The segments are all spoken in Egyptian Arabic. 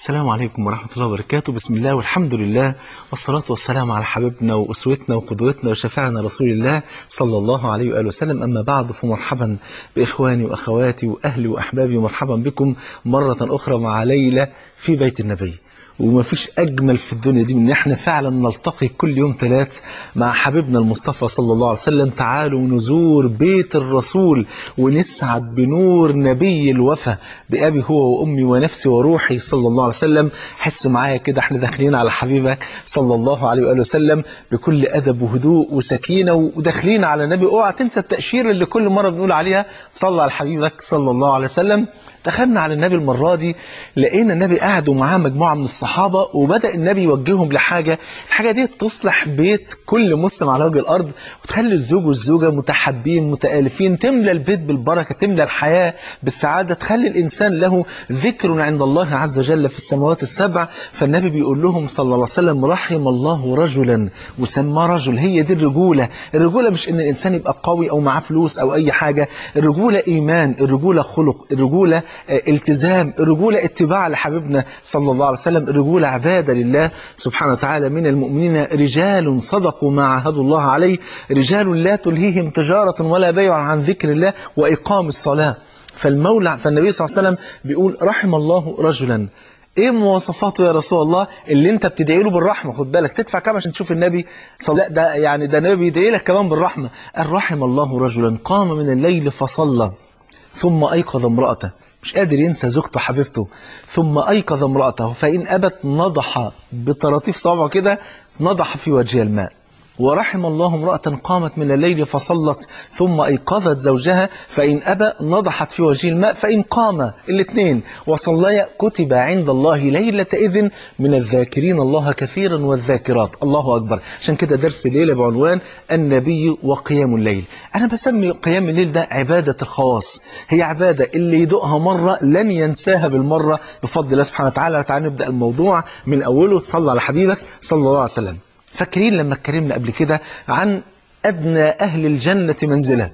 السلام عليكم ورحمة الله وبركاته بسم الله والحمد لله والصلاة والسلام على حبيبنا وأسوتنا وقدوتنا وشفاعنا رسول الله صلى الله عليه وآله وسلم أما بعد فمرحبا بإخواني وأخواتي وأهلي وأحبابي ومرحبا بكم مرة أخرى مع ليلى في بيت النبي وما فيش أجمل في الدنيا دي من إن إحنا فعلا نلتقي كل يوم ثلاث مع حبيبنا المصطفى صلى الله عليه وسلم تعالوا نزور بيت الرسول ونسعد بنور نبي الوفا بأبي هو وأمي ونفسي وروحي صلى الله عليه وسلم حس معايا كده إحنا داخلين على حبيبك صلى الله عليه وآله وسلم بكل أدب وهدوء وسكينة وداخلين على النبي اوعى تنسى التأشيرة اللي كل مرة بنقول عليها صلى على حبيبك صلى الله عليه وسلم دخلنا على النبي المرة دي لقينا النبي قاعد ومعاه مجموعة من الصحابة وبدأ النبي يوجههم لحاجة الحاجة دي تصلح بيت كل مسلم على وجه الأرض وتخلي الزوج والزوجة متحابين متآلفين تملى البيت بالبركة تملى الحياة بالسعادة تخلي الإنسان له ذكر عند الله عز وجل في السماوات السبع فالنبي بيقول لهم صلى الله عليه وسلم رحم الله رجلا وسمى رجل هي دي الرجولة الرجولة مش إن الإنسان يبقى قوي أو معاه فلوس أو أي حاجة الرجولة إيمان الرجولة خلق الرجولة التزام الرجولة اتباع لحبيبنا صلى الله عليه وسلم الرجولة عبادة لله سبحانه وتعالى من المؤمنين رجال صدقوا ما عاهدوا الله عليه رجال لا تلهيهم تجارة ولا بيع عن ذكر الله وإقام الصلاة فالمولى فالنبي صلى الله عليه وسلم بيقول رحم الله رجلا ايه مواصفاته يا رسول الله اللي انت بتدعي له بالرحمه خد بالك تدفع كام عشان تشوف النبي صلى لا ده يعني ده النبي بيدعي لك كمان بالرحمه قال رحم الله رجلا قام من الليل فصلى ثم ايقظ امراته مش قادر ينسى زوجته حبيبته ثم أيقظ امرأته فإن أبت نضح بطراطيف صابعه كده نضح في وجهها الماء ورحم الله امرأة قامت من الليل فصلت ثم أيقظت زوجها فإن أبى نضحت في وجه الماء فإن قام الاثنين وصليا كتب عند الله ليلة إذن من الذاكرين الله كثيرا والذاكرات الله أكبر عشان كده درس الليلة بعنوان النبي وقيام الليل أنا بسمي قيام الليل ده عبادة الخواص هي عبادة اللي يدوقها مرة لن ينساها بالمرة بفضل الله سبحانه وتعالى تعالى نبدأ الموضوع من أوله تصلى على حبيبك صلى الله عليه وسلم فاكرين لما اتكلمنا قبل كده عن أدنى أهل الجنة منزلة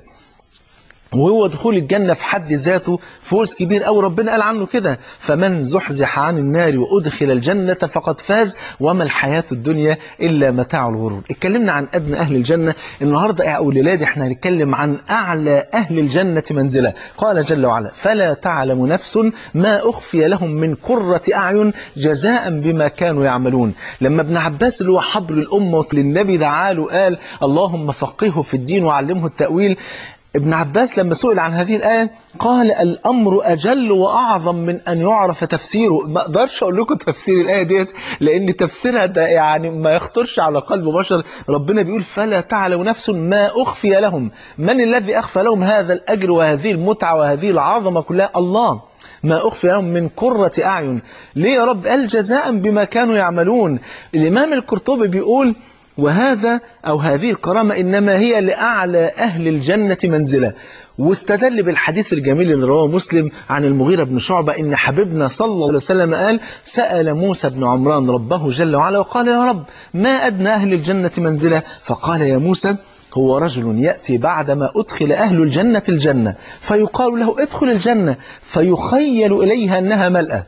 وهو دخول الجنة في حد ذاته فوز كبير أو ربنا قال عنه كده فمن زحزح عن النار وأدخل الجنة فقد فاز وما الحياة الدنيا إلا متاع الغرور اتكلمنا عن أدنى أهل الجنة النهاردة يا أولاد احنا هنتكلم عن أعلى أهل الجنة منزلة قال جل وعلا فلا تعلم نفس ما أخفي لهم من قرة أعين جزاء بما كانوا يعملون لما ابن عباس اللي هو حبر الأمة للنبي دعاله قال اللهم فقهه في الدين وعلمه التأويل ابن عباس لما سئل عن هذه الآية قال الأمر أجل وأعظم من أن يعرف تفسيره ما أقدرش أقول لكم تفسير الآية ديت لأن تفسيرها ده يعني ما يخطرش على قلب بشر ربنا بيقول فلا تعلم نفس ما أخفي لهم من الذي أخفى لهم هذا الأجر وهذه المتعة وهذه العظمة كلها الله ما أخفي لهم من قرة أعين ليه يا رب قال جزاء بما كانوا يعملون الإمام القرطبي بيقول وهذا أو هذه الكرامة إنما هي لأعلى أهل الجنة منزلة واستدل بالحديث الجميل اللي رواه مسلم عن المغيرة بن شعبة إن حبيبنا صلى الله عليه وسلم قال سأل موسى بن عمران ربه جل وعلا وقال يا رب ما أدنى أهل الجنة منزلة فقال يا موسى هو رجل يأتي بعدما أدخل أهل الجنة الجنة فيقال له ادخل الجنة فيخيل إليها أنها ملأة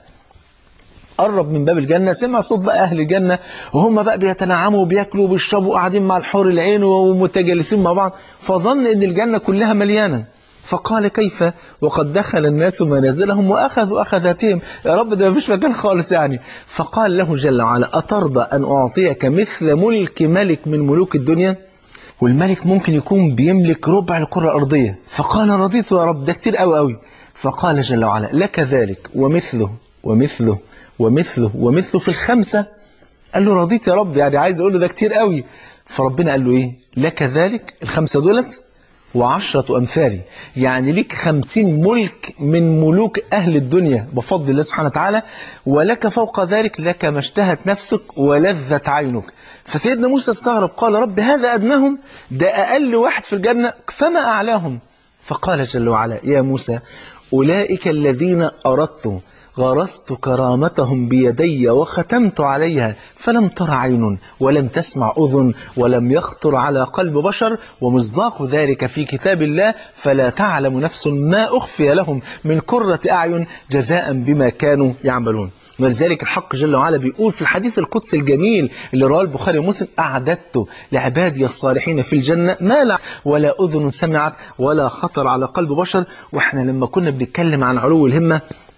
قرب من باب الجنة سمع صوت بقى أهل الجنة وهم بقى بيتنعموا وبياكلوا وبيشربوا قاعدين مع الحور العين ومتجالسين مع بعض فظن أن الجنة كلها مليانة فقال كيف وقد دخل الناس منازلهم وأخذوا أخذاتهم يا رب ده مفيش مكان خالص يعني فقال له جل وعلا أترضى أن أعطيك مثل ملك ملك من ملوك الدنيا والملك ممكن يكون بيملك ربع الكرة الأرضية فقال رضيت يا رب ده كتير قوي قوي فقال جل وعلا لك ذلك ومثله ومثله ومثله ومثله في الخمسة قال له رضيت يا رب يعني عايز أقول له ده كتير قوي فربنا قال له إيه لك ذلك الخمسة دولت وعشرة أمثالي يعني ليك خمسين ملك من ملوك أهل الدنيا بفضل الله سبحانه وتعالى ولك فوق ذلك لك ما اشتهت نفسك ولذت عينك فسيدنا موسى استغرب قال رب هذا أدناهم ده أقل واحد في الجنة فما أعلاهم فقال جل وعلا يا موسى أولئك الذين أردت غرست كرامتهم بيدي وختمت عليها فلم تر عين ولم تسمع أذن ولم يخطر على قلب بشر ومصداق ذلك في كتاب الله فلا تعلم نفس ما أخفي لهم من كرة أعين جزاء بما كانوا يعملون ولذلك الحق جل وعلا بيقول في الحديث القدسي الجميل اللي رواه البخاري ومسلم أعددت لعبادي الصالحين في الجنة ما لا ولا أذن سمعت ولا خطر على قلب بشر وإحنا لما كنا بنتكلم عن علو الهمة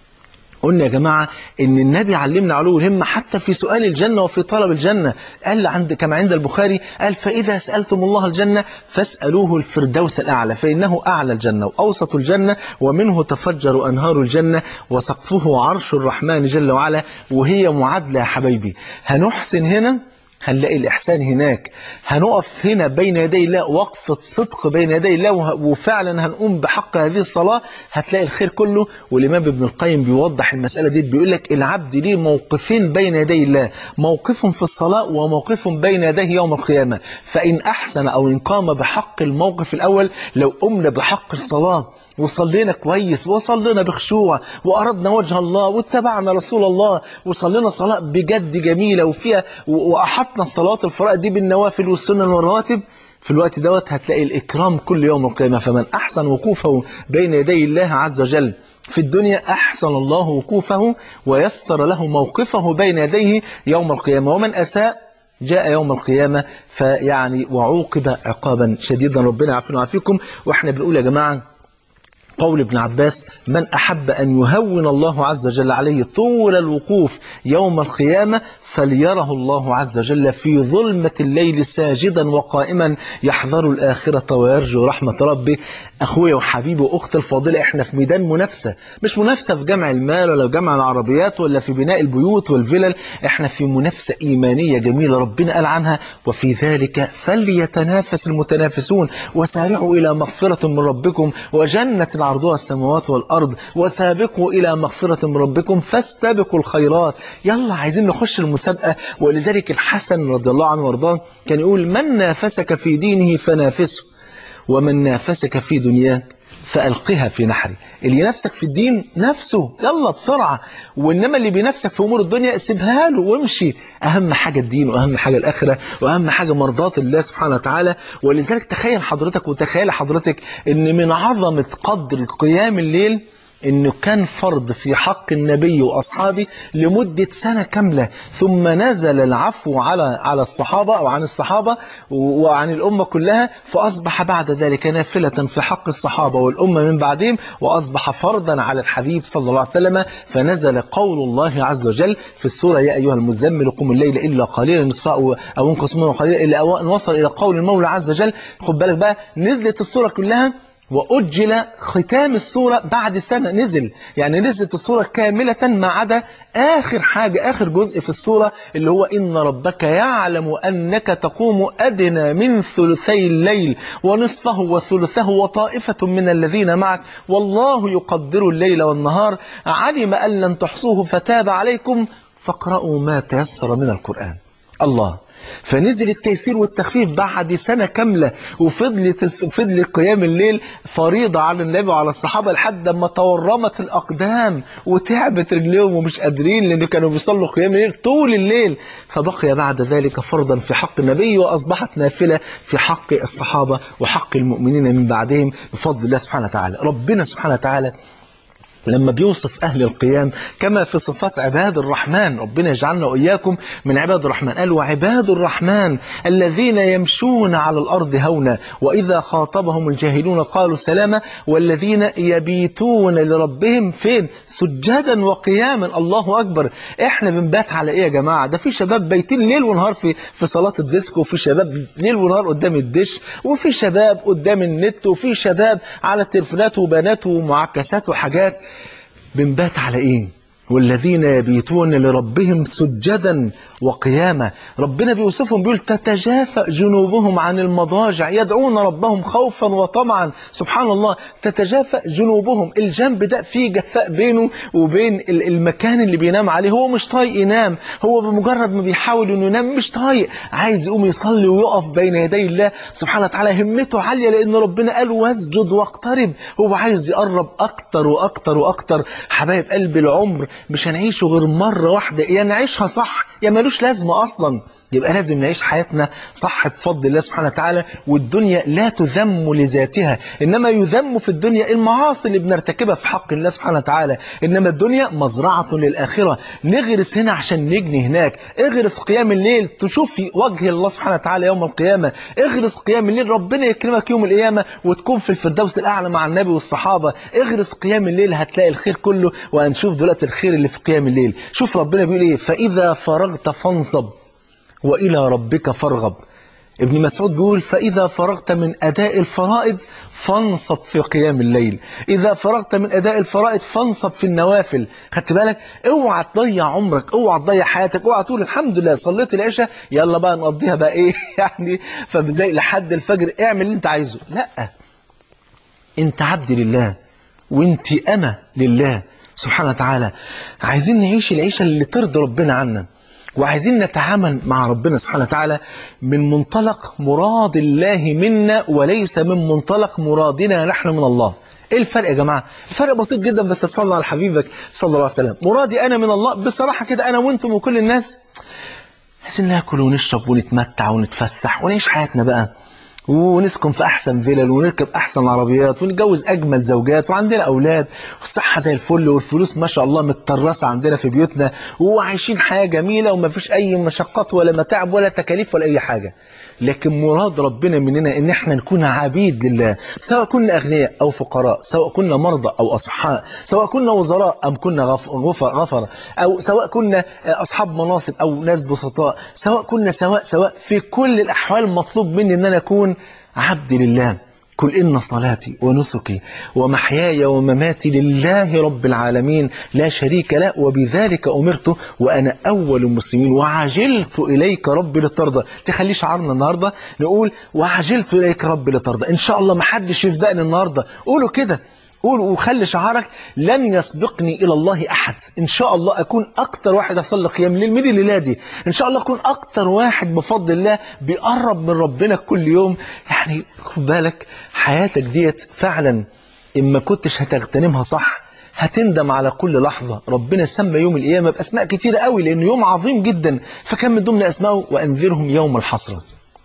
قلنا يا جماعة إن النبي علمنا علو الهمة حتى في سؤال الجنة وفي طلب الجنة قال عند كما عند البخاري قال فإذا سألتم الله الجنة فاسألوه الفردوس الأعلى فإنه أعلى الجنة وأوسط الجنة ومنه تفجر أنهار الجنة وسقفه عرش الرحمن جل وعلا وهي معادلة يا حبايبي هنحسن هنا هنلاقي الإحسان هناك هنقف هنا بين يدي الله وقفة صدق بين يدي الله وفعلا هنقوم بحق هذه الصلاة هتلاقي الخير كله والإمام ابن القيم بيوضح المسألة دي بيقول لك العبد ليه موقفين بين يدي الله موقف في الصلاة وموقف بين يديه يوم القيامة فإن أحسن أو إن قام بحق الموقف الأول لو قمنا بحق الصلاة وصلينا كويس وصلينا بخشوع وأردنا وجه الله واتبعنا رسول الله وصلينا صلاة بجد جميلة وفيها وأحطنا الصلاة الفرائض دي بالنوافل والسنن والرواتب في الوقت دوت هتلاقي الإكرام كل يوم القيامة فمن أحسن وقوفه بين يدي الله عز وجل في الدنيا أحسن الله وقوفه ويسر له موقفه بين يديه يوم القيامة ومن أساء جاء يوم القيامة فيعني وعوقب عقابا شديدا ربنا يعافينا ويعافيكم واحنا بنقول يا جماعة قول ابن عباس من أحب أن يهون الله عز وجل عليه طول الوقوف يوم القيامة فليره الله عز وجل في ظلمة الليل ساجدا وقائما يحذر الآخرة ويرجو رحمة ربه أخويا وحبيبي وأخت الفاضلة إحنا في ميدان منافسة مش منافسة في جمع المال ولا في جمع العربيات ولا في بناء البيوت والفلل إحنا في منافسة إيمانية جميلة ربنا قال عنها وفي ذلك فليتنافس المتنافسون وسارعوا إلى مغفرة من ربكم وجنة عرضها السماوات والأرض وسابقوا إلى مغفرة من ربكم فاستبقوا الخيرات يلا عايزين نخش المسابقة ولذلك الحسن رضي الله عنه وارضاه كان يقول من نافسك في دينه فنافسه ومن نافسك في دنياك فألقها في نحري اللي ينافسك في الدين نفسه يلا بسرعة وإنما اللي بينافسك في أمور الدنيا سيبها له وامشي أهم حاجة الدين وأهم حاجة الآخرة وأهم حاجة مرضات الله سبحانه وتعالى ولذلك تخيل حضرتك وتخيل حضرتك إن من عظمة قدر قيام الليل انه كان فرض في حق النبي واصحابه لمده سنه كامله ثم نزل العفو على على الصحابه او عن الصحابه وعن الامه كلها فاصبح بعد ذلك نافله في حق الصحابه والامه من بعدهم واصبح فرضا على الحبيب صلى الله عليه وسلم فنزل قول الله عز وجل في السوره يا ايها المزمل قم الليل الا قليلا نصفه او انقص منه قليلا الا ان وصل الى قول المولى عز وجل خد بالك بقى نزلت السوره كلها وأجل ختام السورة بعد سنة نزل يعني نزلت السورة كاملة ما عدا آخر حاجة آخر جزء في السورة اللي هو إن ربك يعلم أنك تقوم أدنى من ثلثي الليل ونصفه وثلثه وطائفة من الذين معك والله يقدر الليل والنهار علم أن لن تحصوه فتاب عليكم فاقرأوا ما تيسر من القرآن الله فنزل التيسير والتخفيف بعد سنة كاملة وفضلت فضل قيام الليل فريضة على النبي وعلى الصحابة لحد ما تورمت الأقدام وتعبت رجليهم ومش قادرين لأن كانوا بيصلوا قيام الليل طول الليل فبقي بعد ذلك فرضا في حق النبي وأصبحت نافلة في حق الصحابة وحق المؤمنين من بعدهم بفضل الله سبحانه وتعالى ربنا سبحانه وتعالى لما بيوصف أهل القيام كما في صفات عباد الرحمن ربنا يجعلنا وإياكم من عباد الرحمن قال وعباد الرحمن الذين يمشون على الأرض هونا وإذا خاطبهم الجاهلون قالوا سلاما والذين يبيتون لربهم فين سجدا وقياما الله أكبر إحنا بنبات على إيه يا جماعة ده في شباب بيتين ليل ونهار في في صلاة الديسكو وفي شباب ليل ونهار قدام الدش وفي شباب قدام النت وفي شباب على التليفونات وبنات ومعكسات وحاجات بنبات على ايه والذين يبيتون لربهم سجدا وقياما ربنا بيوصفهم بيقول تتجافى جنوبهم عن المضاجع يدعون ربهم خوفا وطمعا سبحان الله تتجافى جنوبهم الجنب ده فيه جفاء بينه وبين المكان اللي بينام عليه هو مش طايق ينام هو بمجرد ما بيحاول انه ينام مش طايق عايز يقوم يصلي ويقف بين يدي الله سبحانه وتعالى همته عالية لان ربنا قال واسجد واقترب هو عايز يقرب اكتر واكتر واكتر حبايب قلب العمر مش هنعيشه غير مرة واحدة يا نعيشها صح يا ملوش لازمة أصلا يبقى لازم نعيش حياتنا صح بفضل الله سبحانه وتعالى والدنيا لا تذم لذاتها إنما يذم في الدنيا المعاصي اللي بنرتكبها في حق الله سبحانه وتعالى إنما الدنيا مزرعة للآخرة نغرس هنا عشان نجني هناك اغرس قيام الليل تشوف وجه الله سبحانه وتعالى يوم القيامة اغرس قيام الليل ربنا يكرمك يوم القيامة وتكون في الفردوس الأعلى مع النبي والصحابة اغرس قيام الليل هتلاقي الخير كله وهنشوف دلوقتي الخير اللي في قيام الليل شوف ربنا بيقول ايه فإذا فرغت فانصب وإلى ربك فارغب ابن مسعود بيقول فإذا فرغت من أداء الفرائض فانصب في قيام الليل إذا فرغت من أداء الفرائض فانصب في النوافل خدت بالك اوعى تضيع عمرك اوعى تضيع حياتك اوعى تقول الحمد لله صليت العشاء يلا بقى نقضيها بقى ايه يعني فبزي لحد الفجر اعمل اللي انت عايزه لا انت عبد لله وانت أمة لله سبحانه وتعالى عايزين نعيش العيشة اللي ترضي ربنا عنا وعايزين نتعامل مع ربنا سبحانه وتعالى من منطلق مراد الله منا وليس من منطلق مرادنا نحن من الله ايه الفرق يا جماعة الفرق بسيط جدا بس تصلى على حبيبك صلى الله عليه وسلم مرادي انا من الله بصراحة كده انا وانتم وكل الناس عايزين ناكل ونشرب ونتمتع ونتفسح ونعيش حياتنا بقى ونسكن في أحسن فيلل ونركب أحسن عربيات ونتجوز أجمل زوجات وعندنا أولاد والصحة زي الفل والفلوس ما شاء الله متطرسة عندنا في بيوتنا وعايشين حياة جميلة وما فيش أي مشقات ولا متاعب ولا تكاليف ولا أي حاجة لكن مراد ربنا مننا ان احنا نكون عبيد لله سواء كنا اغنياء او فقراء سواء كنا مرضى او اصحاء سواء كنا وزراء ام كنا غف- غفر غفر او سواء كنا اصحاب مناصب او ناس بسطاء سواء كنا سواء سواء في كل الاحوال مطلوب مني ان انا اكون عبد لله قل إن صلاتي ونسكي ومحياي ومماتي لله رب العالمين لا شريك له وبذلك أمرت وأنا أول المسلمين وعجلت إليك رب لترضى تخلي شعارنا النهاردة نقول وعجلت إليك رب لترضى إن شاء الله ما حدش يسبقني النهاردة قولوا كده قول وخلي شعارك لن يسبقني إلى الله أحد إن شاء الله أكون أكتر واحد أصلي قيام الليل من الليلة دي إن شاء الله أكون أكتر واحد بفضل الله بيقرب من ربنا كل يوم يعني خد بالك حياتك ديت فعلا إن ما كنتش هتغتنمها صح هتندم على كل لحظة ربنا سمى يوم القيامة بأسماء كتيرة قوي لأنه يوم عظيم جدا فكان من ضمن أسمائه وأنذرهم يوم الحسرة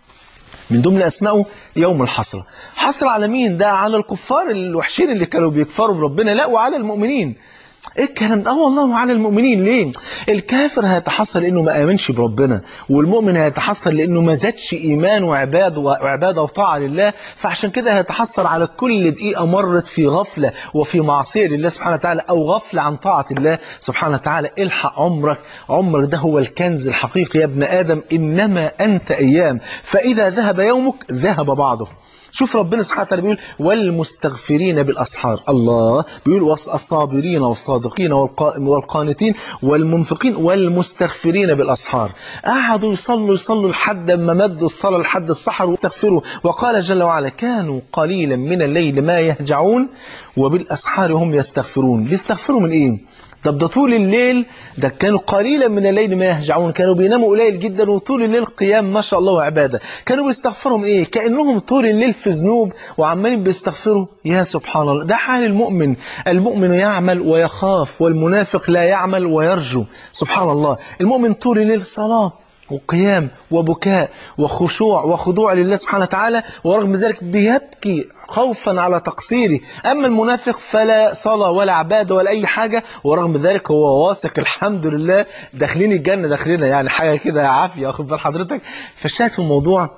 من ضمن أسمائه يوم الحسرة حسرة على مين ده على الكفار الوحشين اللي كانوا بيكفروا بربنا لا وعلى المؤمنين ايه الكلام ده اه والله وعلى المؤمنين ليه الكافر هيتحسر لانه ما امنش بربنا والمؤمن هيتحسر لانه ما زادش ايمان وعباد وعباده وطاعه لله فعشان كده هيتحسر على كل دقيقه مرت في غفله وفي معصيه لله سبحانه وتعالى او غفله عن طاعه الله سبحانه وتعالى الحق عمرك عمرك ده هو الكنز الحقيقي يا ابن ادم انما انت ايام فاذا ذهب يومك ذهب بعضه شوف ربنا سبحانه وتعالى بيقول والمستغفرين بالأسحار الله بيقول والصابرين والصادقين والقائم والقانتين والمنفقين والمستغفرين بالأسحار قعدوا يصلوا يصلوا لحد ما مدوا الصلاة لحد السحر واستغفروا وقال جل وعلا كانوا قليلا من الليل ما يهجعون وبالأسحار هم يستغفرون بيستغفروا من إيه؟ طب ده طول الليل ده كانوا قليلا من الليل ما يهجعون كانوا بيناموا قليل جدا وطول الليل قيام ما شاء الله وعبادة كانوا بيستغفروا من ايه كأنهم طول الليل في ذنوب وعمالين بيستغفروا يا سبحان الله ده حال المؤمن المؤمن يعمل ويخاف والمنافق لا يعمل ويرجو سبحان الله المؤمن طول الليل صلاة وقيام وبكاء وخشوع وخضوع لله سبحانه وتعالى ورغم ذلك بيبكي خوفا على تقصيره أما المنافق فلا صلاة ولا عبادة ولا أي حاجة ورغم ذلك هو واثق الحمد لله داخلين الجنة داخلين يعني حاجة كده عافية واخد بال حضرتك فالشاهد في الموضوع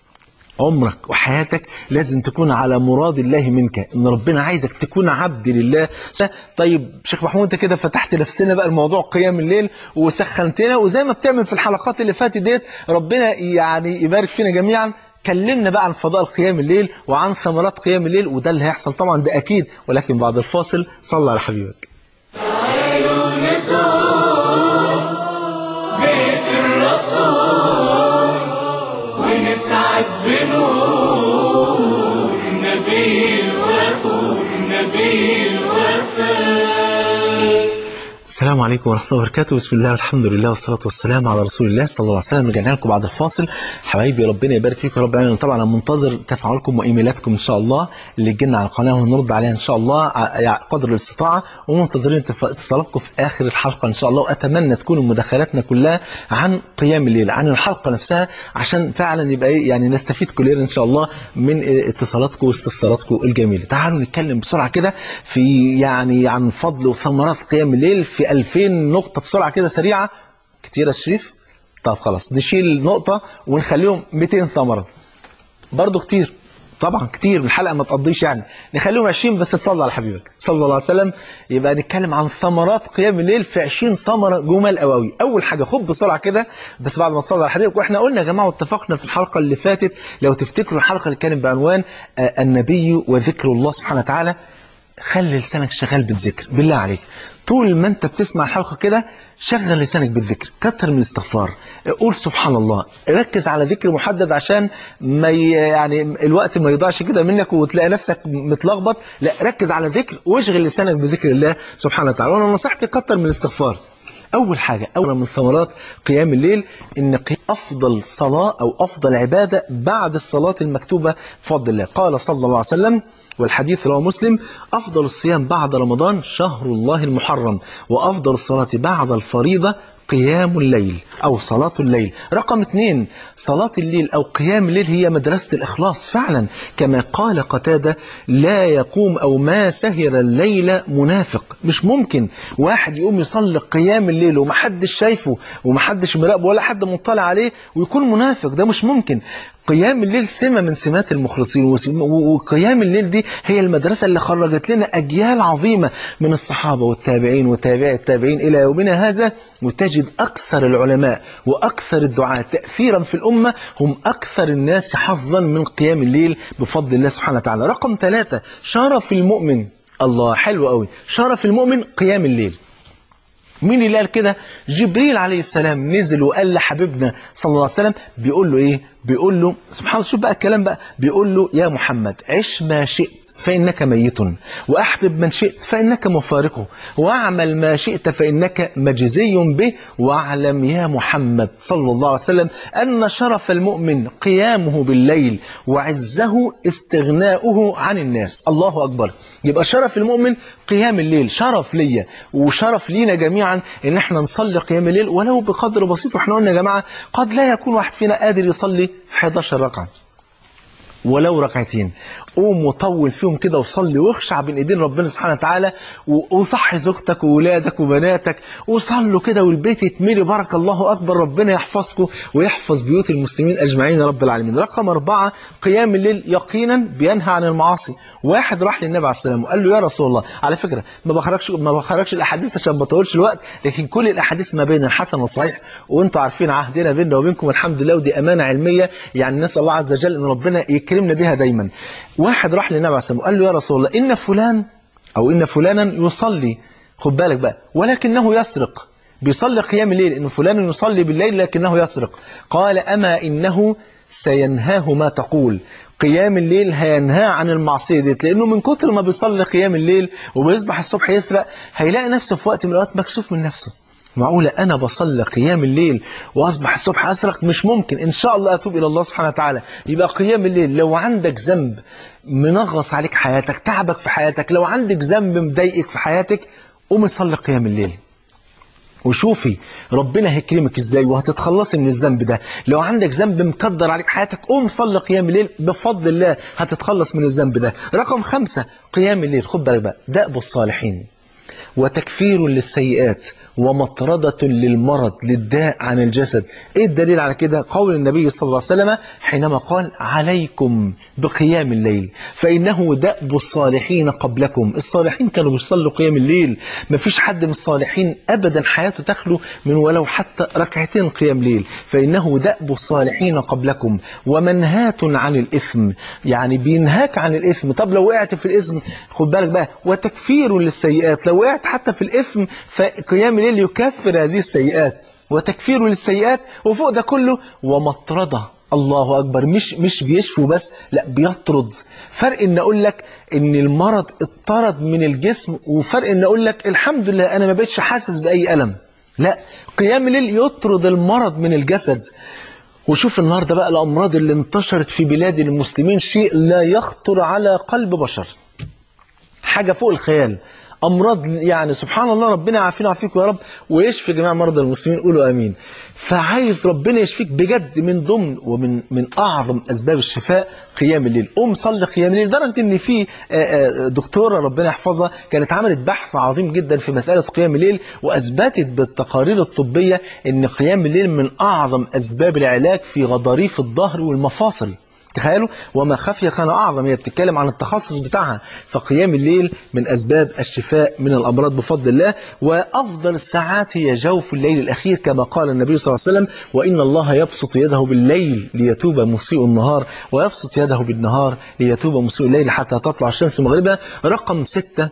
عمرك وحياتك لازم تكون على مراد الله منك ان ربنا عايزك تكون عبد لله طيب شيخ محمود انت كده فتحت نفسنا بقى الموضوع قيام الليل وسخنتنا وزي ما بتعمل في الحلقات اللي فاتت ديت ربنا يعني يبارك فينا جميعا كلمنا بقى عن فضائل قيام الليل وعن ثمرات قيام الليل وده اللي هيحصل طبعا ده اكيد ولكن بعد الفاصل صلى على حبيبك تعالوا نزور بيت الرسول ونسعد بنور نبي الوفور نبي الوفاء السلام عليكم ورحمة الله وبركاته بسم الله والحمد لله والصلاة والسلام على رسول الله صلى الله عليه وسلم رجعنا لكم بعد الفاصل حبايبي ربنا يبارك فيكم يا رب العالمين طبعا انا منتظر تفاعلكم وايميلاتكم ان شاء الله اللي تجينا على القناه ونرد عليها ان شاء الله ع- قدر الاستطاعه ومنتظرين تف- اتصالاتكم في اخر الحلقه ان شاء الله واتمنى تكون مداخلاتنا كلها عن قيام الليل عن الحلقه نفسها عشان فعلا يبقى ايه يعني نستفيد كلنا ان شاء الله من إيه اتصالاتكم واستفساراتكم الجميله تعالوا نتكلم بسرعه كده في يعني عن فضل وثمرات قيام الليل في 2000 نقطه بسرعه كده سريعه كتير يا شريف طب خلاص نشيل نقطة ونخليهم 200 ثمرة برضو كتير طبعا كتير الحلقة ما تقضيش يعني نخليهم 20 بس تصلي على حبيبك صلى الله عليه وسلم يبقى نتكلم عن ثمرات قيام الليل في 20 ثمرة جمل قوي أول حاجة خد بسرعة كده بس بعد ما تصلي على حبيبك واحنا قلنا يا جماعة واتفقنا في الحلقة اللي فاتت لو تفتكروا الحلقة اللي كانت بعنوان آه، النبي وذكر الله سبحانه وتعالى خلي لسانك شغال بالذكر بالله عليك طول ما انت بتسمع الحلقة كده شغل لسانك بالذكر كتر من الاستغفار قول سبحان الله ركز على ذكر محدد عشان ما ي- يعني الوقت ما يضيعش كده منك وتلاقي نفسك متلخبط لا ركز على ذكر واشغل لسانك بذكر الله سبحانه وتعالى وانا نصيحتي كتر من الاستغفار أول حاجة أول من ثمرات قيام الليل إن قي- أفضل صلاة أو أفضل عبادة بعد الصلاة المكتوبة بفضل الله قال صلى الله عليه وسلم والحديث رواه مسلم أفضل الصيام بعد رمضان شهر الله المحرم وأفضل الصلاة بعد الفريضة قيام الليل أو صلاة الليل رقم اثنين صلاة الليل أو قيام الليل هي مدرسة الإخلاص فعلا كما قال قتادة لا يقوم أو ما سهر الليل منافق مش ممكن واحد يقوم يصلي قيام الليل ومحدش شايفه ومحدش مراقبه ولا حد مطلع عليه ويكون منافق ده مش ممكن قيام الليل سمة من سمات المخلصين وسم- و- وقيام الليل دي هي المدرسة اللي خرجت لنا أجيال عظيمة من الصحابة والتابعين وتابعي التابعين إلى يومنا هذا وتجد أكثر العلماء وأكثر الدعاة تأثيرا في الأمة هم أكثر الناس حظا من قيام الليل بفضل الله سبحانه وتعالى رقم ثلاثة شرف المؤمن الله حلو قوي شرف المؤمن قيام الليل مين اللي قال كده جبريل عليه السلام نزل وقال لحبيبنا صلى الله عليه وسلم بيقول له ايه بيقول له سبحان الله شوف بقى الكلام بقى بيقول له يا محمد عش ما شئت فإنك ميت وأحبب من شئت فإنك مفارقه واعمل ما شئت فإنك مجزي به واعلم يا محمد صلى الله عليه وسلم أن شرف المؤمن قيامه بالليل وعزه استغناؤه عن الناس الله أكبر يبقى شرف المؤمن قيام الليل شرف ليا وشرف لينا جميعا ان احنا نصلي قيام الليل ولو بقدر بسيط واحنا قلنا يا جماعه قد لا يكون واحد فينا قادر يصلي 11 ركعه ولو ركعتين قوم وطول فيهم كده وصلي واخشع بين ايدين ربنا سبحانه وتعالى و- وصحي زوجتك وولادك وبناتك وصلوا كده والبيت يتملي بارك الله اكبر ربنا يحفظكم ويحفظ بيوت المسلمين اجمعين يا رب العالمين رقم أربعة قيام الليل يقينا بينهى عن المعاصي واحد راح للنبي عليه السلام وقال له يا رسول الله على فكره ما بخرجش ما بخرجش الاحاديث عشان ما اطولش الوقت لكن كل الاحاديث ما بين الحسن والصحيح وانتم عارفين عهدنا بيننا وبينكم الحمد لله ودي امانه علميه يعني نسال الله عز وجل ان ربنا يكرمنا بها دايما واحد راح للنبي عليه السلام وقال له يا رسول الله ان فلان او ان فلانا يصلي خد بالك بقى ولكنه يسرق بيصلي قيام الليل ان فلان يصلي بالليل لكنه يسرق قال اما انه سينهاه ما تقول قيام الليل هينهاه عن المعصيه ديت لانه من كتر ما بيصلي قيام الليل وبيصبح الصبح يسرق هيلاقي نفسه في وقت من الاوقات مكسوف من نفسه معقولة أنا بصلي قيام الليل وأصبح الصبح أسرق مش ممكن إن شاء الله أتوب إلى الله سبحانه وتعالى يبقى قيام الليل لو عندك ذنب منغص عليك حياتك تعبك في حياتك لو عندك ذنب مضايقك في حياتك قوم صلي قيام الليل وشوفي ربنا هيكرمك ازاي وهتتخلصي من الذنب ده لو عندك ذنب مكدر عليك حياتك قوم صلي قيام الليل بفضل الله هتتخلص من الذنب ده رقم خمسة قيام الليل خد بالك بقى دأب الصالحين وتكفير للسيئات ومطردة للمرض للداء عن الجسد ايه الدليل على كده قول النبي صلى الله عليه وسلم حينما قال عليكم بقيام الليل فإنه دأب الصالحين قبلكم الصالحين كانوا بيصلوا قيام الليل ما فيش حد من الصالحين أبدا حياته تخلو من ولو حتى ركعتين قيام ليل فإنه دأب الصالحين قبلكم ومنهاة عن الإثم يعني بينهاك عن الإثم طب لو وقعت في الإثم خد بالك بقى وتكفير للسيئات لو وقعت حتى في الإثم فقيام الليل يكفر هذه السيئات وتكفير للسيئات وفوق ده كله ومطردة الله أكبر مش مش بيشفوا بس لا بيطرد فرق إن أقول لك إن المرض اطرد من الجسم وفرق إن أقول لك الحمد لله أنا ما بقتش حاسس بأي ألم لا قيام الليل يطرد المرض من الجسد وشوف النهاردة بقى الأمراض اللي انتشرت في بلاد المسلمين شيء لا يخطر على قلب بشر حاجة فوق الخيال أمراض يعني سبحان الله ربنا يعافينا ويعافيكم يا رب ويشفي جميع مرضى المسلمين قولوا آمين فعايز ربنا يشفيك بجد من ضمن ومن من أعظم أسباب الشفاء قيام الليل قوم صلي قيام الليل لدرجة إن في آه، آه، دكتورة ربنا يحفظها كانت عملت بحث عظيم جدا في مسألة قيام الليل وأثبتت بالتقارير الطبية إن قيام الليل من أعظم أسباب العلاج في غضاريف الظهر والمفاصل تخيلوا وما خفي كان أعظم هي بتتكلم عن التخصص بتاعها فقيام الليل من أسباب الشفاء من الأمراض بفضل الله وأفضل الساعات هي جوف الليل الأخير كما قال النبي صلى الله عليه وسلم وإن الله يبسط يده بالليل ليتوب مسيء النهار ويبسط يده بالنهار ليتوب مسيء الليل حتى تطلع الشمس مغربها رقم ستة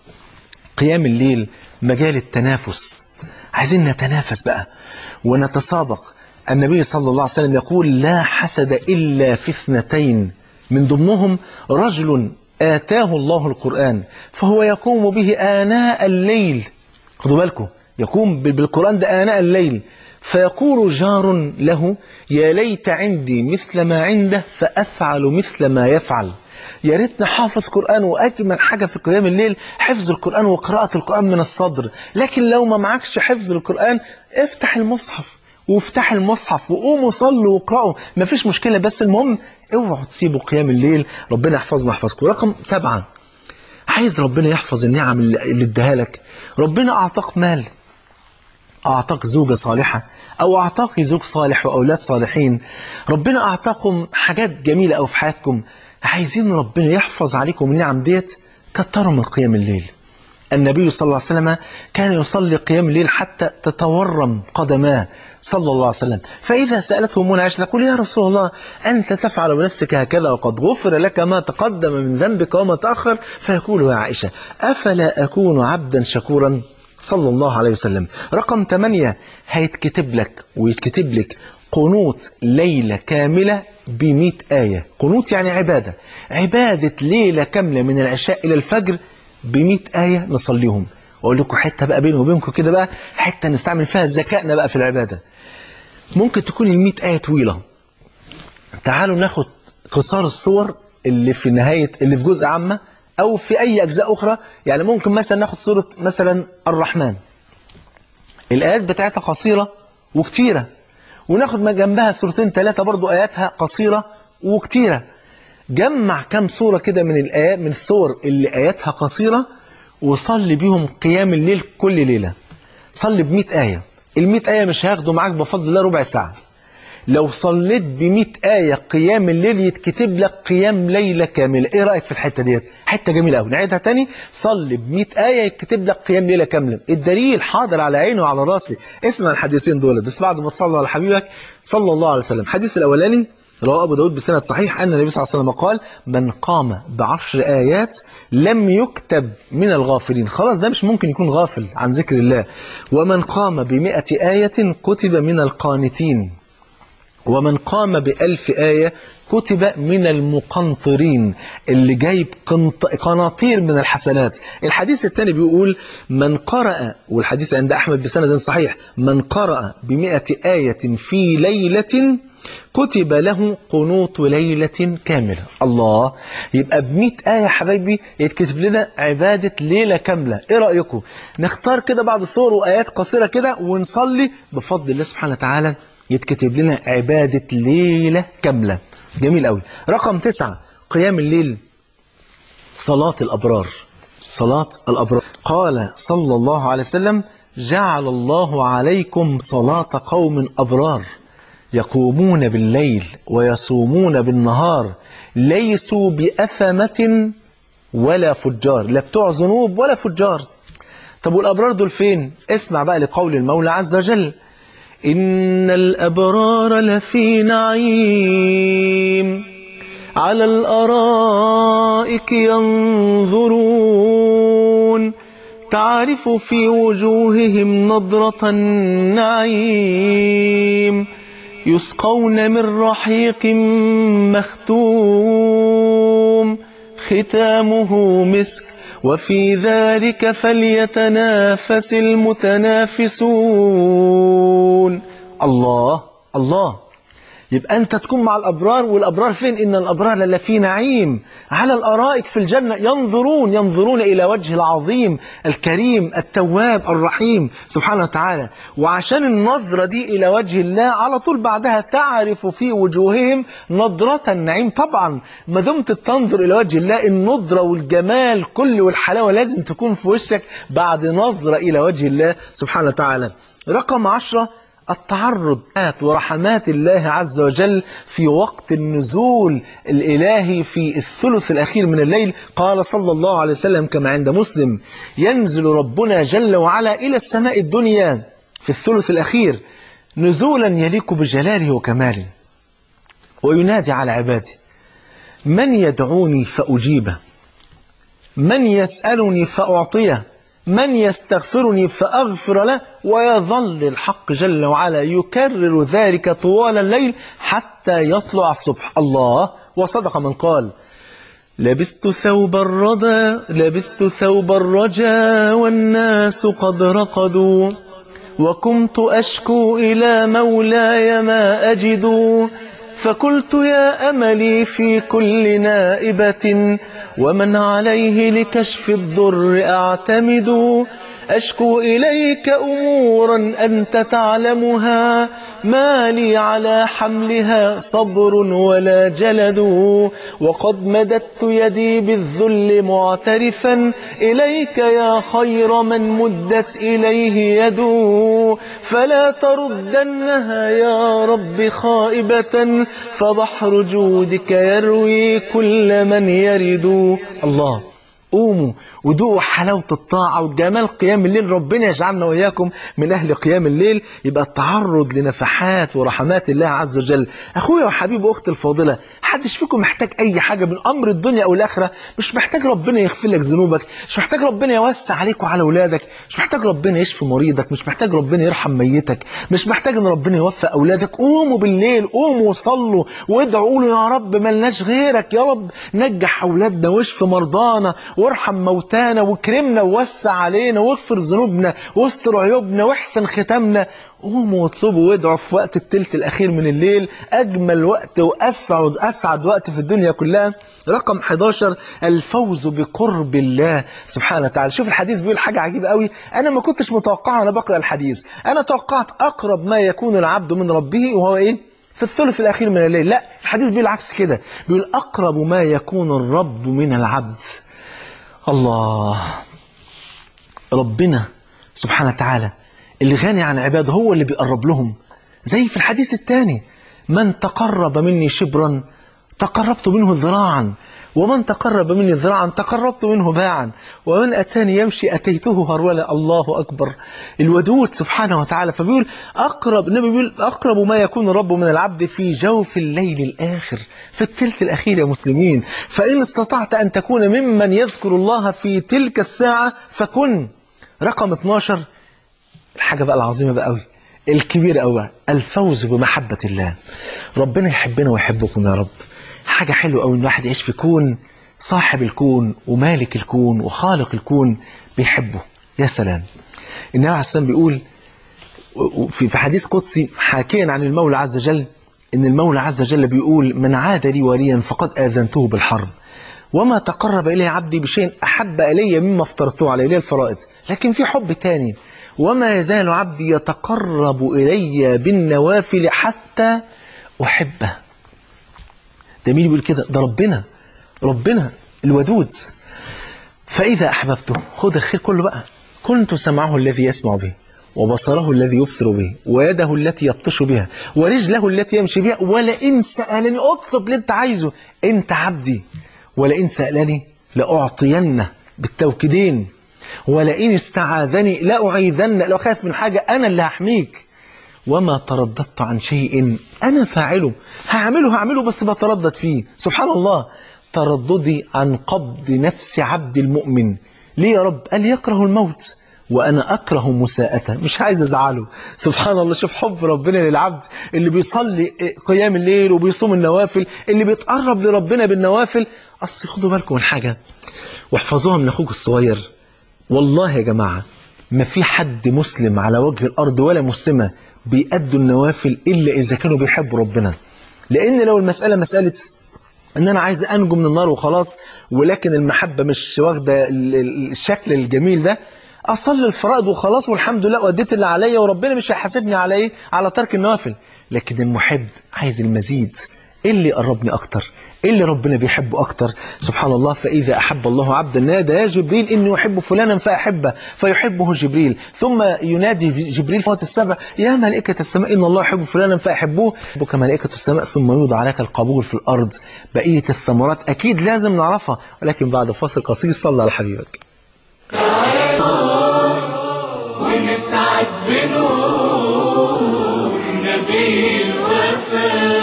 قيام الليل مجال التنافس عايزين نتنافس بقى ونتسابق النبي صلى الله عليه وسلم يقول لا حسد إلا في اثنتين من ضمنهم رجل آتاه الله القرآن فهو يقوم به آناء الليل خدوا بالكم يقوم بالقرآن ده آناء الليل فيقول جار له يا ليت عندي مثل ما عنده فأفعل مثل ما يفعل يا ريتني حافظ قرآن وأجمل حاجة في قيام الليل حفظ القرآن وقراءة القرآن من الصدر لكن لو ما معكش حفظ القرآن افتح المصحف وافتح المصحف وقوموا صلوا واقرأوا مفيش مشكلة بس المهم اوعوا تسيبوا قيام الليل ربنا يحفظنا يحفظكم رقم سبعة عايز ربنا يحفظ النعم اللي اللي اداها لك ربنا أعطاك مال أعطاك زوجة صالحة أو أعطاك زوج صالح وأولاد صالحين ربنا أعطاكم حاجات جميلة أو في حياتكم عايزين ربنا يحفظ عليكم النعم ديت كتروا من قيام الليل النبي صلى الله عليه وسلم كان يصلي قيام الليل حتى تتورم قدماه صلى الله عليه وسلم فإذا سألته منى عائشة تقول يا رسول الله أنت تفعل بنفسك هكذا وقد غفر لك ما تقدم من ذنبك وما تأخر فيقول يا عائشة أفلا أكون عبدا شكورا صلى الله عليه وسلم رقم 8 هيتكتب لك ويتكتب لك قنوت ليلة كاملة بمئة آية قنوت يعني عبادة عبادة ليلة كاملة من العشاء إلى الفجر بمئة آية نصليهم وأقول لكم حتة بقى بيني وبينكم كده بقى حتة نستعمل فيها ذكائنا بقى في العبادة ممكن تكون المئة آية طويلة تعالوا ناخد قصار الصور اللي في نهاية اللي في جزء عامة أو في أي أجزاء أخرى يعني ممكن مثلا ناخد سورة مثلا الرحمن الآيات بتاعتها قصيرة وكتيرة وناخد ما جنبها سورتين ثلاثة برضو آياتها قصيرة وكتيرة جمع كم سورة كده من الآيات من السور اللي آياتها قصيرة وصلي بيهم قيام الليل كل ليلة صلي بمئة آية المئة آية مش هياخدوا معاك بفضل الله ربع ساعة لو صليت بمئة آية قيام الليل يتكتب لك قيام ليلة كاملة ايه رأيك في الحتة ديت حتة جميلة قوي نعيدها تاني صلي بمئة آية يتكتب لك قيام ليلة كاملة الدليل حاضر على عيني وعلى راسي اسمع الحديثين دول بس بعد ما تصلي على حبيبك صلى الله عليه وسلم الحديث الأولاني رواه أبو داود بسند صحيح أن النبي صلى الله عليه وسلم قال من قام بعشر آيات لم يكتب من الغافلين خلاص ده مش ممكن يكون غافل عن ذكر الله ومن قام بمئة آية كتب من القانتين ومن قام بألف آية كتب من المقنطرين اللي جايب قنط... قناطير من الحسنات الحديث الثاني بيقول من قرأ والحديث عند أحمد بسند صحيح من قرأ بمئة آية في ليلة كتب له قنوط ليلة كاملة الله يبقى بمئة آية يا حبايبي يتكتب لنا عبادة ليلة كاملة ايه رأيكم نختار كده بعض الصور وآيات قصيرة كده ونصلي بفضل الله سبحانه وتعالى يتكتب لنا عبادة ليلة كاملة جميل قوي رقم تسعة قيام الليل صلاة الأبرار صلاة الأبرار قال صلى الله عليه وسلم جعل الله عليكم صلاة قوم أبرار يقومون بالليل ويصومون بالنهار ليسوا بأثمة ولا فجار لا بتوع ذنوب ولا فجار طب والأبرار دول فين اسمع بقى لقول المولى عز وجل إن الأبرار لفي نعيم على الأرائك ينظرون تعرف في وجوههم نضرة النعيم يسقون من رحيق مختوم ختامه مسك وفي ذلك فليتنافس المتنافسون الله الله يبقى أنت تكون مع الأبرار والأبرار فين إن الأبرار لفي نعيم على الأرائك في الجنة ينظرون ينظرون إلى وجه العظيم الكريم التواب الرحيم سبحانه وتعالى وعشان النظرة دي إلى وجه الله على طول بعدها تعرف في وجوههم نظرة النعيم طبعا ما دمت تنظر إلى وجه الله النضرة والجمال كل والحلاوة لازم تكون في وشك بعد نظرة إلى وجه الله سبحانه وتعالى رقم عشرة التعرض ورحمات الله عز وجل في وقت النزول الإلهي في الثلث الأخير من الليل قال صلى الله عليه وسلم كما عند مسلم ينزل ربنا جل وعلا إلى السماء الدنيا في الثلث الأخير نزولا يليق بجلاله وكماله وينادي على عباده من يدعوني فأجيبه من يسألني فأعطيه من يستغفرني فأغفر له ويظل الحق جل وعلا يكرر ذلك طوال الليل حتى يطلع الصبح الله وصدق من قال لبست ثوب الردى لبست ثوب الرجا والناس قد رقدوا وكنت أشكو إلى مولاي ما أجد فقلت يا أملي في كل نائبة ومن عليه لكشف الضر أعتمد أشكو إليك أمورا أنت تعلمها ما لي على حملها صبر ولا جلد وقد مددت يدي بالذل معترفا إليك يا خير من مدت إليه يدو فلا تردنها يا رب خائبة فبحر جودك يروي كل من يرد الله قوموا ودوقوا حلاوة الطاعة وجمال قيام الليل ربنا يجعلنا وإياكم من أهل قيام الليل يبقى التعرض لنفحات ورحمات الله عز وجل أخويا وحبيبي وأختي الفاضلة حدش فيكم محتاج أي حاجة من أمر الدنيا أو الآخرة مش محتاج ربنا يغفر لك ذنوبك مش محتاج ربنا يوسع عليك وعلى أولادك مش محتاج ربنا يشفي مريضك مش محتاج ربنا يرحم ميتك مش محتاج أن ربنا يوفق أولادك قوموا بالليل قوموا وصلوا وادعوا قولوا يا رب ملناش غيرك يا رب نجح أولادنا واشف مرضانا وارحم موتانا واكرمنا ووسع علينا واغفر ذنوبنا واستر عيوبنا واحسن ختامنا قوموا واطلبوا وادعوا في وقت التلت الأخير من الليل أجمل وقت وأسعد أسعد وقت في الدنيا كلها رقم 11 الفوز بقرب الله سبحانه وتعالى شوف الحديث بيقول حاجة عجيبة قوي أنا ما كنتش متوقعها وأنا بقرأ الحديث أنا توقعت أقرب ما يكون العبد من ربه وهو إيه في الثلث الأخير من الليل لا الحديث بيقول عكس كده بيقول أقرب ما يكون الرب من العبد الله ربنا سبحانه وتعالى اللي غني عن عباده هو اللي بيقرب لهم زي في الحديث الثاني من تقرب مني شبرا تقربت منه ذراعا ومن تقرب مني ذراعا تقربت منه باعا ومن أتاني يمشي أتيته هرولا الله أكبر الودود سبحانه وتعالى فبيقول أقرب النبي بيقول أقرب ما يكون الرب من العبد في جوف الليل الآخر في التلت الأخير يا مسلمين فإن استطعت أن تكون ممن يذكر الله في تلك الساعة فكن رقم 12 الحاجة بقى العظيمة بقى قوي الكبير قوي الفوز بمحبة الله ربنا يحبنا ويحبكم يا رب حاجة حلوة قوي ان الواحد يعيش في كون صاحب الكون ومالك الكون وخالق الكون بيحبه يا سلام النبي عليه السلام بيقول في في حديث قدسي حاكيا عن المولى عز وجل ان المولى عز وجل بيقول من عاد لي وليا فقد آذنته بالحرب وما تقرب إلي عبدي بشيء أحب إلي مما افترضته عليه إلي الفرائض لكن في حب تاني وما يزال عبدي يتقرب إلي بالنوافل حتى أحبه ده مين بيقول كده ده ربنا ربنا الودود فإذا أحببته خد الخير كله بقى كنت سمعه الذي يسمع به وبصره الذي يبصر به ويده التي يبطش بها ورجله التي يمشي بها ولئن سألني اطلب اللي انت عايزه انت عبدي ولئن سألني لأعطينه بالتوكيدين ولئن استعاذني لأعيذن لو خاف من حاجة أنا اللي هحميك وما ترددت عن شيء أنا فاعله هعمله هعمله بس بتردد فيه سبحان الله ترددي عن قبض نفس عبد المؤمن ليه يا رب قال يكره الموت وأنا أكره مساءته مش عايز أزعله سبحان الله شوف حب ربنا للعبد اللي بيصلي قيام الليل وبيصوم النوافل اللي بيتقرب لربنا بالنوافل أصل خدوا بالكم من حاجة واحفظوها من أخوك الصغير والله يا جماعة ما في حد مسلم على وجه الأرض ولا مسلمة بيأدوا النوافل إلا إذا كانوا بيحبوا ربنا لأن لو المسألة مسألة ان انا عايز انجو من النار وخلاص ولكن المحبه مش واخده ال- ال- الشكل الجميل ده اصلي الفرائض وخلاص والحمد لله واديت اللي عليا وربنا مش هيحاسبني على ايه على ترك النوافل لكن المحب عايز المزيد ايه اللي يقربني اكتر ايه اللي ربنا بيحبه اكتر سبحان الله فاذا احب الله عبدا نادى يا جبريل اني احب فلانا فاحبه فيحبه جبريل ثم ينادي جبريل فوات السبع يا ملائكه السماء ان الله يحب فلانا فاحبوه كملائكه السماء ثم يوضع عليك القبول في الارض بقيه الثمرات اكيد لازم نعرفها ولكن بعد فاصل قصير صلى على حبيبك ونسعد بنور نبي الوفاء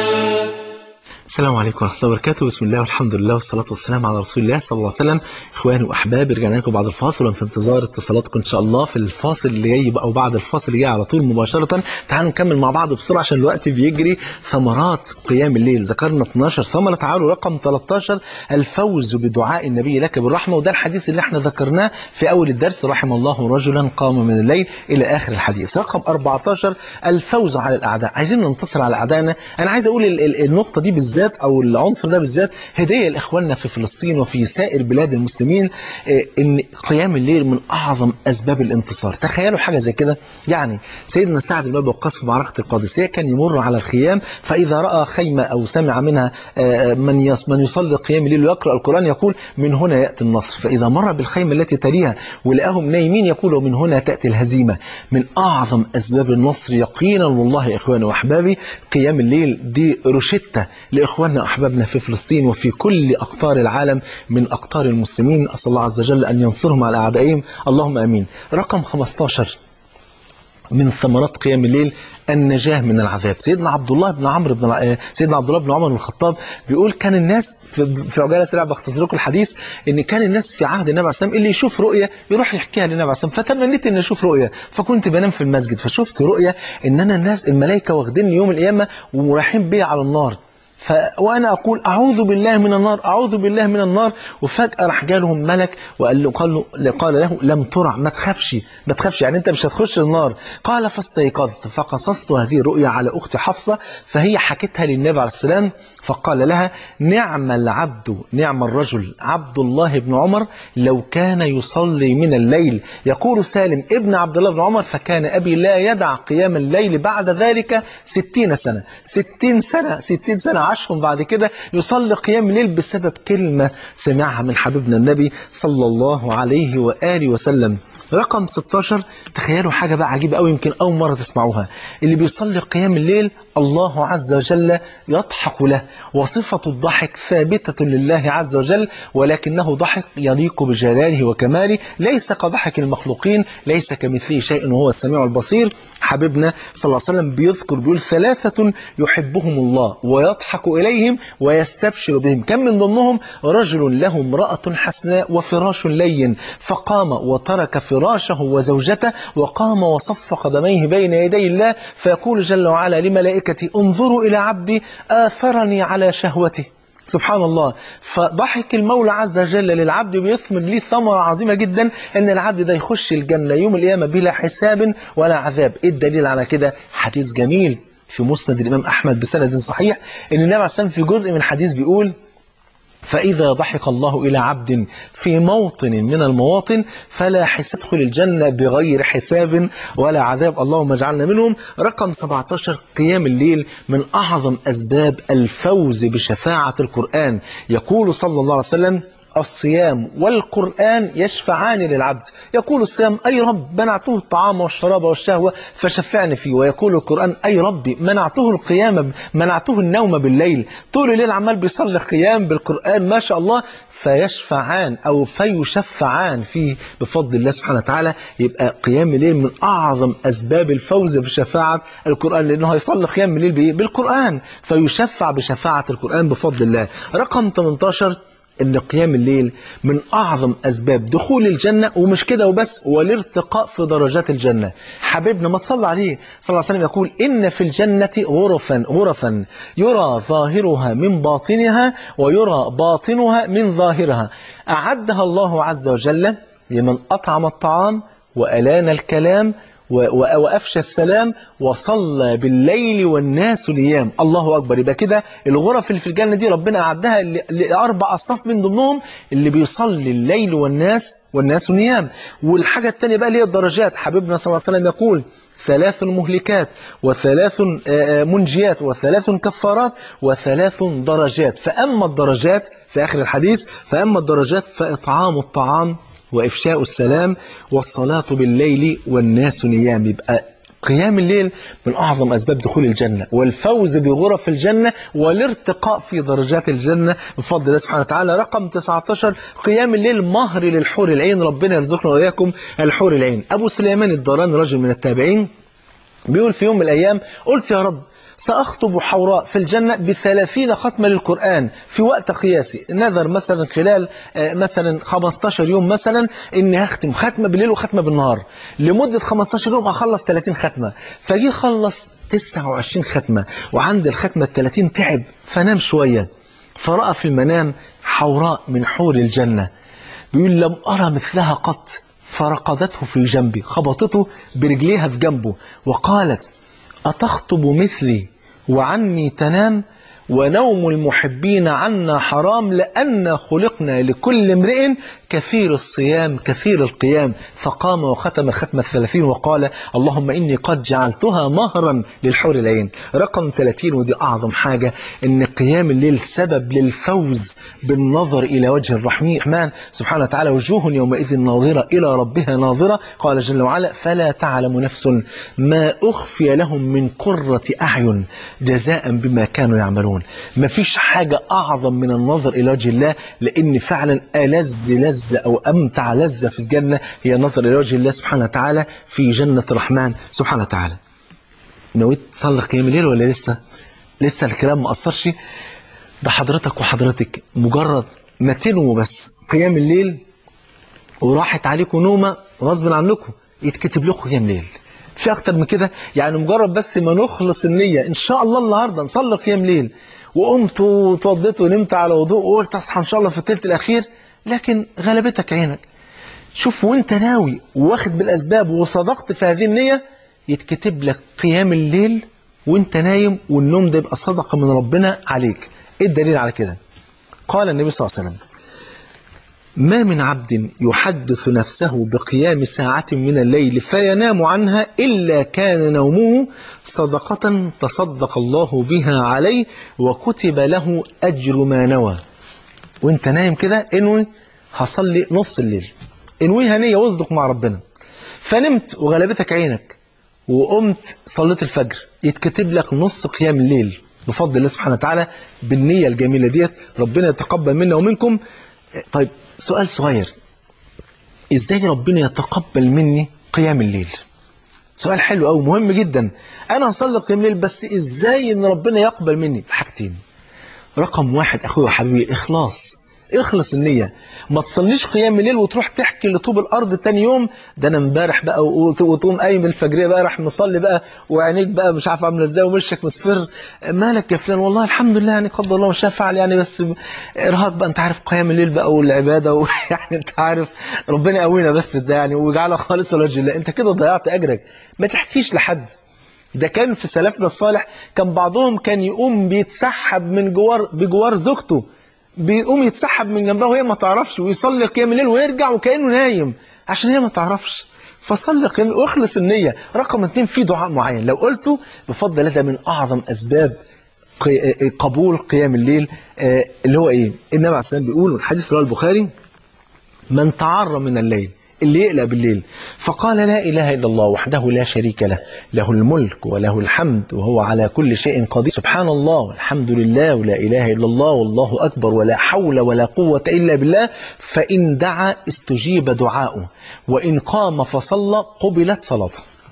السلام عليكم ورحمة الله وبركاته بسم الله والحمد لله والصلاة والسلام على رسول الله صلى الله عليه وسلم إخواني وأحبابي رجعنا لكم بعد الفاصل وأنا في انتظار اتصالاتكم إن شاء الله في الفاصل اللي جاي أو بعد الفاصل اللي جاي على طول مباشرة تعالوا نكمل مع بعض بسرعة عشان الوقت بيجري ثمرات قيام الليل ذكرنا 12 ثمرة تعالوا رقم 13 الفوز بدعاء النبي لك بالرحمة وده الحديث اللي احنا ذكرناه في أول الدرس رحم الله رجلا قام من الليل إلى آخر الحديث رقم 14 الفوز على الأعداء عايزين ننتصر على أعدائنا أنا عايز أقول ال- ال- النقطة دي بالذات أو العنصر ده بالذات هدية لإخواننا في فلسطين وفي سائر بلاد المسلمين آه، إن قيام الليل من أعظم أسباب الانتصار تخيلوا حاجة زي كده يعني سيدنا سعد بن أبي وقاص في معركة القادسية كان يمر على الخيام فإذا رأى خيمة أو سمع منها آه، من يص- من يصلي قيام الليل ويقرأ القرآن يقول من هنا يأتي النصر فإذا مر بالخيمة التي تليها ولقاهم نايمين يقول من هنا تأتي الهزيمة من أعظم أسباب النصر يقينا والله يا إخواني وأحبابي قيام الليل دي روشتة لإخواننا وأحبابنا في فلسطين وفي كل أقطار العالم من أقطار المسلمين أسأل الله عز وجل أن ينصرهم على أعدائهم اللهم آمين رقم 15 من ثمرات قيام الليل النجاة من العذاب سيدنا عبد الله بن عمرو بن الع- سيدنا عبد الله بن عمر بن الخطاب بيقول كان الناس في في عجاله سريعه بختصر لكم الحديث ان كان الناس في عهد النبي عليه الصلاه والسلام اللي يشوف رؤيه يروح يحكيها للنبي عليه الصلاه والسلام فتمنيت ان اشوف رؤيه فكنت بنام في المسجد فشفت رؤيه ان انا الناس الملائكه واخديني يوم القيامه ورايحين بيا على النار ف... وانا اقول اعوذ بالله من النار اعوذ بالله من النار وفجاه راح جالهم ملك وقال له قال له قال له لم ترع ما تخافش ما تخافش يعني انت مش هتخش النار قال فاستيقظت فقصصت هذه الرؤيا على اختي حفصه فهي حكتها للنبي عليه السلام فقال لها نعم العبد نعم الرجل عبد الله بن عمر لو كان يصلي من الليل يقول سالم ابن عبد الله بن عمر فكان ابي لا يدع قيام الليل بعد ذلك ستين سنه ستين سنه ستين سنه عاشهم بعد كده يصلي قيام الليل بسبب كلمه سمعها من حبيبنا النبي صلى الله عليه واله وسلم رقم 16 تخيلوا حاجة بقى عجيبة قوي يمكن أول مرة تسمعوها اللي بيصلي قيام الليل الله عز وجل يضحك له وصفة الضحك ثابتة لله عز وجل ولكنه ضحك يليق بجلاله وكماله ليس كضحك المخلوقين ليس كمثله شيء وهو السميع البصير حبيبنا صلى الله عليه وسلم بيذكر بيقول ثلاثة يحبهم الله ويضحك إليهم ويستبشر بهم كم من ضمنهم رجل له امرأة حسناء وفراش لين فقام وترك فراشه وزوجته وقام وصف قدميه بين يدي الله فيقول جل وعلا لملائكته انظروا إلى عبدي آثرني على شهوته سبحان الله فضحك المولى عز وجل للعبد بيثمر ليه ثمرة عظيمة جدا ان العبد ده يخش الجنة يوم القيامة بلا حساب ولا عذاب ايه الدليل على كده حديث جميل في مسند الإمام أحمد بسند صحيح ان النبي عليه الصلاة والسلام في جزء من الحديث بيقول فإذا ضحك الله إلى عبد في موطن من المواطن فلا حس يدخل الجنة بغير حساب ولا عذاب اللهم اجعلنا منهم رقم 17 قيام الليل من أعظم أسباب الفوز بشفاعة القرآن يقول صلى الله عليه وسلم الصيام والقرآن يشفعان للعبد يقول الصيام أي رب منعته الطعام والشراب والشهوة فشفعني فيه ويقول القرآن أي ربي منعته القيام منعته النوم بالليل طول الليل عمال بيصلي قيام بالقرآن ما شاء الله فيشفعان أو فيشفعان فيه بفضل الله سبحانه وتعالى يبقى قيام الليل من أعظم أسباب الفوز بشفاعة القرآن لأنه هيصلي قيام الليل بإيه؟ بالقرآن فيشفع بشفاعة القرآن بفضل الله رقم 18 ان قيام الليل من اعظم اسباب دخول الجنه ومش كده وبس والارتقاء في درجات الجنه حبيبنا ما تصلى عليه صلى الله عليه وسلم يقول ان في الجنه غرفا غرفا يرى ظاهرها من باطنها ويرى باطنها من ظاهرها اعدها الله عز وجل لمن اطعم الطعام والان الكلام وأفشى السلام وصلى بالليل والناس نيام الله أكبر يبقى كده الغرف اللي في الجنة دي ربنا أعدها لأربع أصناف من ضمنهم اللي بيصلي الليل والناس والناس نيام والحاجة الثانية بقى اللي هي الدرجات حبيبنا صلى الله عليه وسلم يقول ثلاث مهلكات وثلاث منجيات وثلاث كفارات وثلاث درجات فأما الدرجات في آخر الحديث فأما الدرجات فإطعام الطعام وإفشاء السلام والصلاة بالليل والناس نيام يبقى قيام الليل من أعظم أسباب دخول الجنة والفوز بغرف الجنة والارتقاء في درجات الجنة بفضل الله سبحانه وتعالى رقم 19 قيام الليل مهر للحور العين ربنا يرزقنا وإياكم الحور العين أبو سليمان الداراني رجل من التابعين بيقول في يوم من الأيام قلت يا رب سأخطب حوراء في الجنة بثلاثين ختمة للقرآن في وقت قياسي نذر مثلا خلال مثلا 15 يوم مثلا إني هختم ختمة بالليل وختمة بالنهار لمدة 15 يوم أخلص 30 ختمة فجي خلص 29 ختمة وعند الختمة 30 تعب فنام شوية فرأى في المنام حوراء من حور الجنة بيقول لم أرى مثلها قط فرقدته في جنبي خبطته برجليها في جنبه وقالت أتخطب مثلي وعني تنام ونوم المحبين عنا حرام لأن خلقنا لكل امرئ كثير الصيام كثير القيام فقام وختم ختم الثلاثين وقال اللهم إني قد جعلتها مهرا للحور العين رقم 30 ودي أعظم حاجة إن قيام الليل سبب للفوز بالنظر إلى وجه الرحمن سبحانه وتعالى وجوه يومئذ ناظرة إلى ربها ناظرة قال جل وعلا فلا تعلم نفس ما أخفي لهم من قرة أعين جزاء بما كانوا يعملون ما فيش حاجة أعظم من النظر إلى وجه الله لأن فعلا ألذ لذة أو أمتع لذة في الجنة هي النظر إلى وجه الله سبحانه وتعالى في جنة الرحمن سبحانه وتعالى نويت تصلي قيام الليل ولا لسه لسه الكلام ما أثرش ده حضرتك وحضرتك مجرد ما تنووا بس قيام الليل وراحت عليكم نومة غصب عنكم يتكتب لكم قيام ليل في أكتر من كده يعني مجرد بس ما نخلص النية إن شاء الله النهاردة نصلي قيام ليل وقمت وتوضيت ونمت على وضوء وقلت أصحى إن شاء الله في الثلث الأخير لكن غلبتك عينك شوف وانت ناوي واخد بالأسباب وصدقت في هذه النية يتكتب لك قيام الليل وانت نايم والنوم ده يبقى صدقة من ربنا عليك ايه الدليل على كده قال النبي صلى الله عليه وسلم ما من عبد يحدث نفسه بقيام ساعة من الليل فينام عنها إلا كان نومه صدقة تصدق الله بها عليه وكتب له أجر ما نوى وانت نايم كده انوي هصلي نص الليل انويها نية واصدق مع ربنا فنمت وغلبتك عينك وقمت صليت الفجر يتكتب لك نص قيام الليل بفضل الله سبحانه وتعالى بالنية الجميلة ديت ربنا يتقبل منا ومنكم طيب سؤال صغير ازاي ربنا يتقبل مني قيام الليل سؤال حلو قوي مهم جدا انا هصلي قيام الليل بس ازاي ان ربنا يقبل مني حاجتين رقم واحد اخويا وحبيبي الاخلاص اخلص النية ما تصليش قيام الليل وتروح تحكي لطوب الارض تاني يوم ده انا امبارح بقى وتقوم قايم الفجريه بقى راح مصلي بقى وعينيك بقى مش عارف عامله ازاي ومشك مصفر مالك يا فلان والله الحمد لله يعني قدر الله وشاء فعل يعني بس ارهاق بقى انت عارف قيام الليل بقى والعباده ويعني انت عارف ربنا يقوينا بس ده يعني ويجعلها خالصه لوجه الله انت كده ضيعت اجرك ما تحكيش لحد ده كان في سلفنا الصالح كان بعضهم كان يقوم بيتسحب من جوار بجوار زوجته بيقوم يتسحب من جنبها وهي ما تعرفش ويصلي قيام الليل ويرجع وكأنه نايم عشان هي ما تعرفش فصلي قيام واخلص النية رقم اتنين في دعاء معين لو قلته بفضل الله ده من أعظم أسباب قبول قيام الليل اللي هو ايه النبي عليه الصلاة بيقول الحديث رواه البخاري من تعر من الليل اللي يقلق بالليل فقال لا إله إلا الله وحده لا شريك له له الملك وله الحمد وهو على كل شيء قدير سبحان الله والحمد لله ولا إله إلا الله والله أكبر ولا حول ولا قوة إلا بالله فإن دعا استجيب دعاؤه وإن قام فصلى قبلت صلاته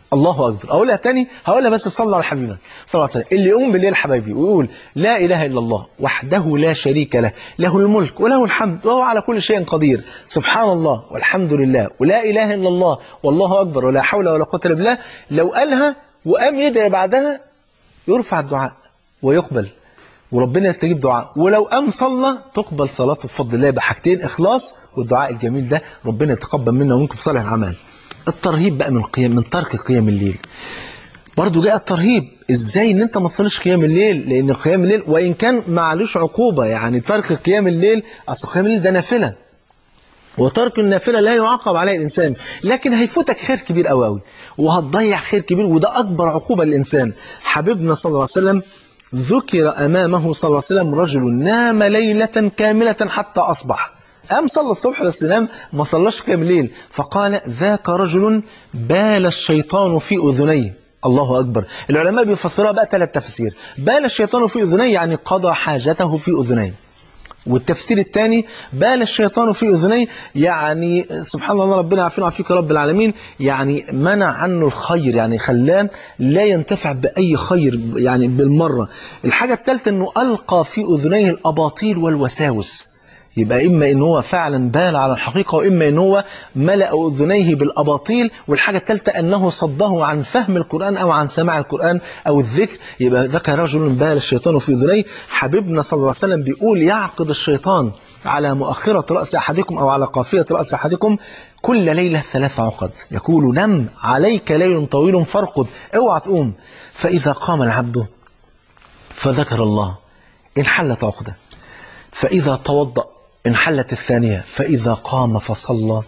الله اكبر اقولها تاني هقولها بس صلى على حبيبك صلى الله عليه وسلم اللي يقوم بالليل حبايبي ويقول لا اله الا الله وحده لا شريك له له الملك وله الحمد وهو على كل شيء قدير سبحان الله والحمد لله ولا اله الا الله والله اكبر ولا حول ولا قوه الا بالله لو قالها وقام يدعي بعدها يرفع الدعاء ويقبل وربنا يستجيب دعاء ولو قام صلى تقبل صلاته بفضل الله بحاجتين اخلاص والدعاء الجميل ده ربنا يتقبل منا ومنكم في صالح العمل الترهيب بقى من قيام من ترك قيام الليل برضه جاء الترهيب ازاي ان انت ما تصليش قيام الليل لان قيام الليل وان كان معلوش عقوبه يعني ترك قيام الليل اصل قيام الليل ده نافله وترك النافله لا يعاقب عليه الانسان لكن هيفوتك خير كبير قوي قوي وهتضيع خير كبير وده اكبر عقوبه للانسان حبيبنا صلى الله عليه وسلم ذكر امامه صلى الله عليه وسلم رجل نام ليله كامله حتى اصبح قام صلى الصبح بس نام ما صلاش قيام الليل فقال ذاك رجل بال الشيطان في اذنيه الله اكبر العلماء بيفسروها بقى ثلاث تفسير بال الشيطان في اذنيه يعني قضى حاجته في اذنيه والتفسير الثاني بال الشيطان في اذنيه يعني سبحان الله ربنا عافينا وعافيك يا رب العالمين يعني منع عنه الخير يعني خلاه لا ينتفع باي خير يعني بالمره الحاجه الثالثه انه القى في اذنيه الاباطيل والوساوس يبقى إما إن هو فعلا بال على الحقيقة وإما إن هو ملأ أذنيه بالأباطيل والحاجة الثالثة أنه صده عن فهم القرآن أو عن سماع القرآن أو الذكر يبقى ذاك رجل بال الشيطان في أذنيه حبيبنا صلى الله عليه وسلم بيقول يعقد الشيطان على مؤخرة رأس أحدكم أو على قافية رأس أحدكم كل ليلة ثلاث عقد يقول نم عليك ليل طويل فارقد اوعى تقوم فإذا قام العبد فذكر الله انحلت عقده فإذا توضأ انحلت الثانية فإذا قام فصلى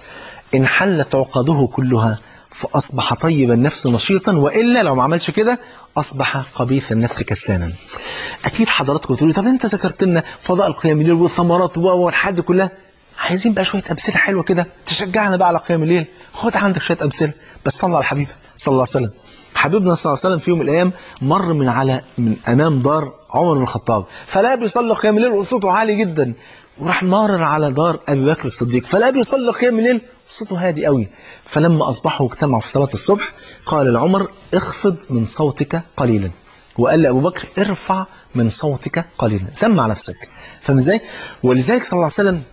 انحلت عقده كلها فأصبح طيب النفس نشيطا وإلا لو ما عملش كده أصبح خبيث النفس كسلانا أكيد حضراتكم تقولوا طب أنت ذكرت لنا فضاء القيام الليل والثمرات والحاجات دي كلها عايزين بقى شوية أمثلة حلوة كده تشجعنا بقى على قيام الليل خد عندك شوية أمثلة بس صلى على الحبيب صلى الله عليه وسلم حبيبنا صلى الله عليه وسلم في يوم من الأيام مر من على من أمام دار عمر بن الخطاب فلا بيصلي قيام الليل وصوته عالي جدا وراح مارر على دار أبي بكر الصديق فلا بيصلي قيام الليل صوته هادي قوي فلما أصبحوا واجتمعوا في صلاة الصبح قال لعمر اخفض من صوتك قليلا وقال لأبو بكر ارفع من صوتك قليلا سمع نفسك فاهم ازاي ولذلك صلى الله عليه وسلم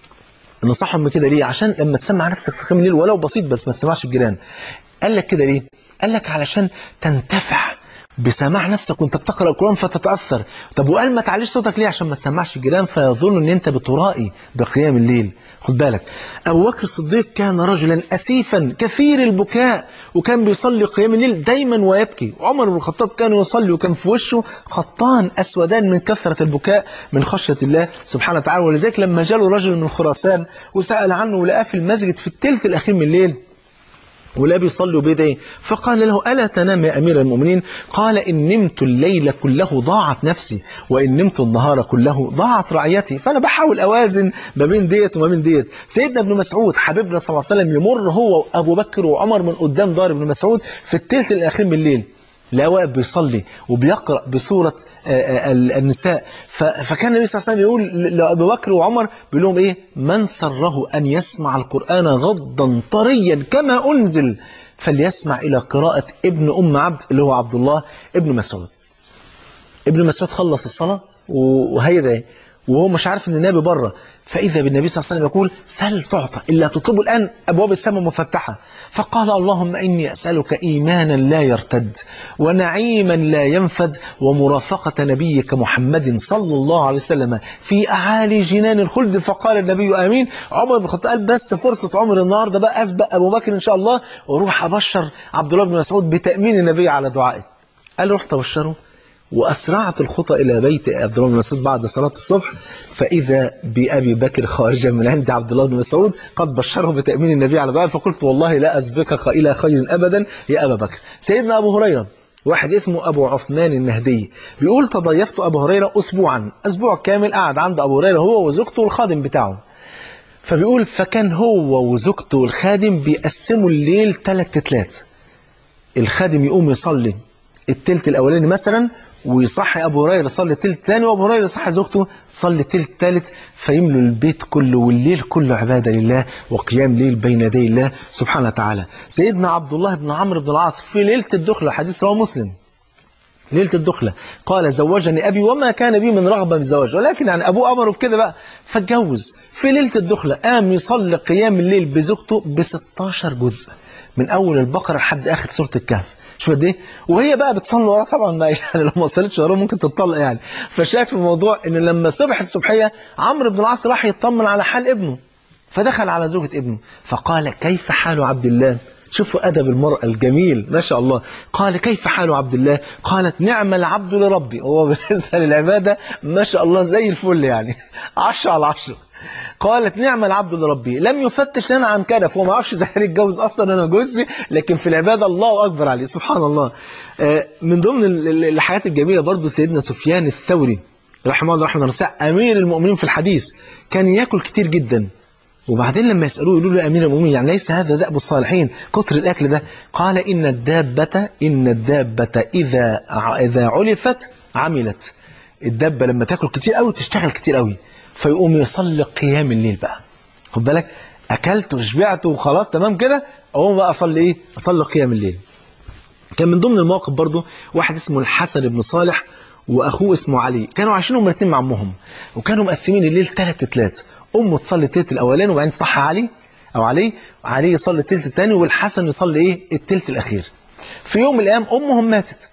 نصحهم بكده ليه عشان لما تسمع نفسك في قيام الليل ولو بسيط بس ما تسمعش الجيران قال لك كده ليه قال لك علشان تنتفع بسماع نفسك وانت بتقرا القران فتتاثر طب وقال ما تعليش صوتك ليه عشان ما تسمعش الجيران فيظن ان انت بترائي بقيام الليل خد بالك ابو بكر الصديق كان رجلا اسيفا كثير البكاء وكان بيصلي قيام الليل دايما ويبكي عمر بن الخطاب كان يصلي وكان في وشه خطان اسودان من كثره البكاء من خشيه الله سبحانه وتعالى ولذلك لما جاله رجل من خراسان وسال عنه ولقاه في المسجد في الثلث الاخير من الليل ولا بيصلي وبيدعي فقال له ألا تنام يا أمير المؤمنين قال إن نمت الليل كله ضاعت نفسي وإن نمت النهار كله ضاعت رعيتي فأنا بحاول أوازن ما بين ديت وما بين ديت سيدنا ابن مسعود حبيبنا صلى الله عليه وسلم يمر هو وأبو بكر وعمر من قدام دار ابن مسعود في الثلث الأخير من الليل لا واقف بيصلي وبيقرأ بسورة النساء فكان النبي صلى الله عليه وسلم يقول لأبو بكر وعمر بيقول لهم إيه من سره أن يسمع القرآن غضا طريا كما أنزل فليسمع إلى قراءة ابن أم عبد اللي هو عبد الله ابن مسعود ابن مسعود خلص الصلاة وهيدا وهو مش عارف ان النبي بره فاذا بالنبي صلى الله عليه وسلم يقول سل تعطى الا تطلبه الان ابواب السماء مفتحه فقال اللهم اني اسالك ايمانا لا يرتد ونعيما لا ينفد ومرافقه نبيك محمد صلى الله عليه وسلم في اعالي جنان الخلد فقال النبي امين عمر بن الخطاب قال بس فرصه عمر النهارده بقى اسبق ابو بكر ان شاء الله واروح ابشر عبد الله بن مسعود بتامين النبي على دعائه قال رحت ابشره وأسرعت الخطى إلى بيت عبد الله بن مسعود بعد صلاة الصبح فإذا بأبي بكر خارجا من عند عبد الله بن مسعود قد بشره بتأمين النبي على دعاء فقلت والله لا أسبقك إلى خير أبدا يا أبا بكر سيدنا أبو هريرة واحد اسمه أبو عثمان النهدي بيقول تضيفت أبو هريرة أسبوعا أسبوع كامل قعد عند أبو هريرة هو وزوجته والخادم بتاعه فبيقول فكان هو وزوجته والخادم بيقسموا الليل ثلاث تتلات الخادم يقوم يصلي التلت الأولاني مثلا ويصحي ابو هريره يصلي تلت تاني وابو هريره يصحي زوجته تصلي تلت تالت فيملوا البيت كله والليل كله عباده لله وقيام ليل بين يدي الله سبحانه وتعالى سيدنا عبد الله بن عمرو بن العاص في ليله الدخله حديث رواه مسلم ليلة الدخلة قال زوجني أبي وما كان بي من رغبة بالزواج ولكن يعني أبوه أمره بكده بقى فاتجوز في ليلة الدخلة قام يصلي قيام الليل بزوجته ب 16 جزء من أول البقرة لحد آخر سورة الكهف شوف قد ايه وهي بقى بتصلي وراه طبعا ما يعني لو ما صليتش وراه ممكن تتطلق يعني فشاك في الموضوع ان لما صبح الصبحيه عمرو بن العاص راح يطمن على حال ابنه فدخل على زوجة ابنه فقال كيف حال عبد الله شوفوا أدب المرأة الجميل ما شاء الله قال كيف حال عبد الله قالت نعم العبد لربي هو بالنسبة للعبادة ما شاء الله زي الفل يعني عشرة على عشرة قالت نعم العبد لربي لم يفتش لنا عن كنف هو ما عرفش زي يتجوز اصلا انا جوزي لكن في العباده الله اكبر عليه سبحان الله آه، من ضمن ال- ال- الحاجات الجميله برضو سيدنا سفيان الثوري رحمه الله رحمه الله امير المؤمنين في الحديث كان ياكل كتير جدا وبعدين لما يسألوه يقولوا له يا أمير المؤمنين يعني ليس هذا دأب الصالحين كتر الأكل ده قال إن الدابة إن الدابة إذا ع- إذا علفت عملت الدابة لما تاكل كتير قوي تشتغل كتير قوي فيقوم يصلي قيام الليل بقى خد بالك أكلت وشبعت وخلاص تمام كده أقوم بقى أصلي إيه أصلي قيام الليل كان من ضمن المواقف برضه واحد اسمه الحسن بن صالح واخوه اسمه علي كانوا عايشين هما الاثنين مع امهم وكانوا مقسمين الليل ثلاث تلات امه تصلي التلت الاولاني وبعدين تصحى علي او علي علي يصلي التلت الثاني والحسن يصلي ايه التلت الاخير في يوم من الايام امهم ماتت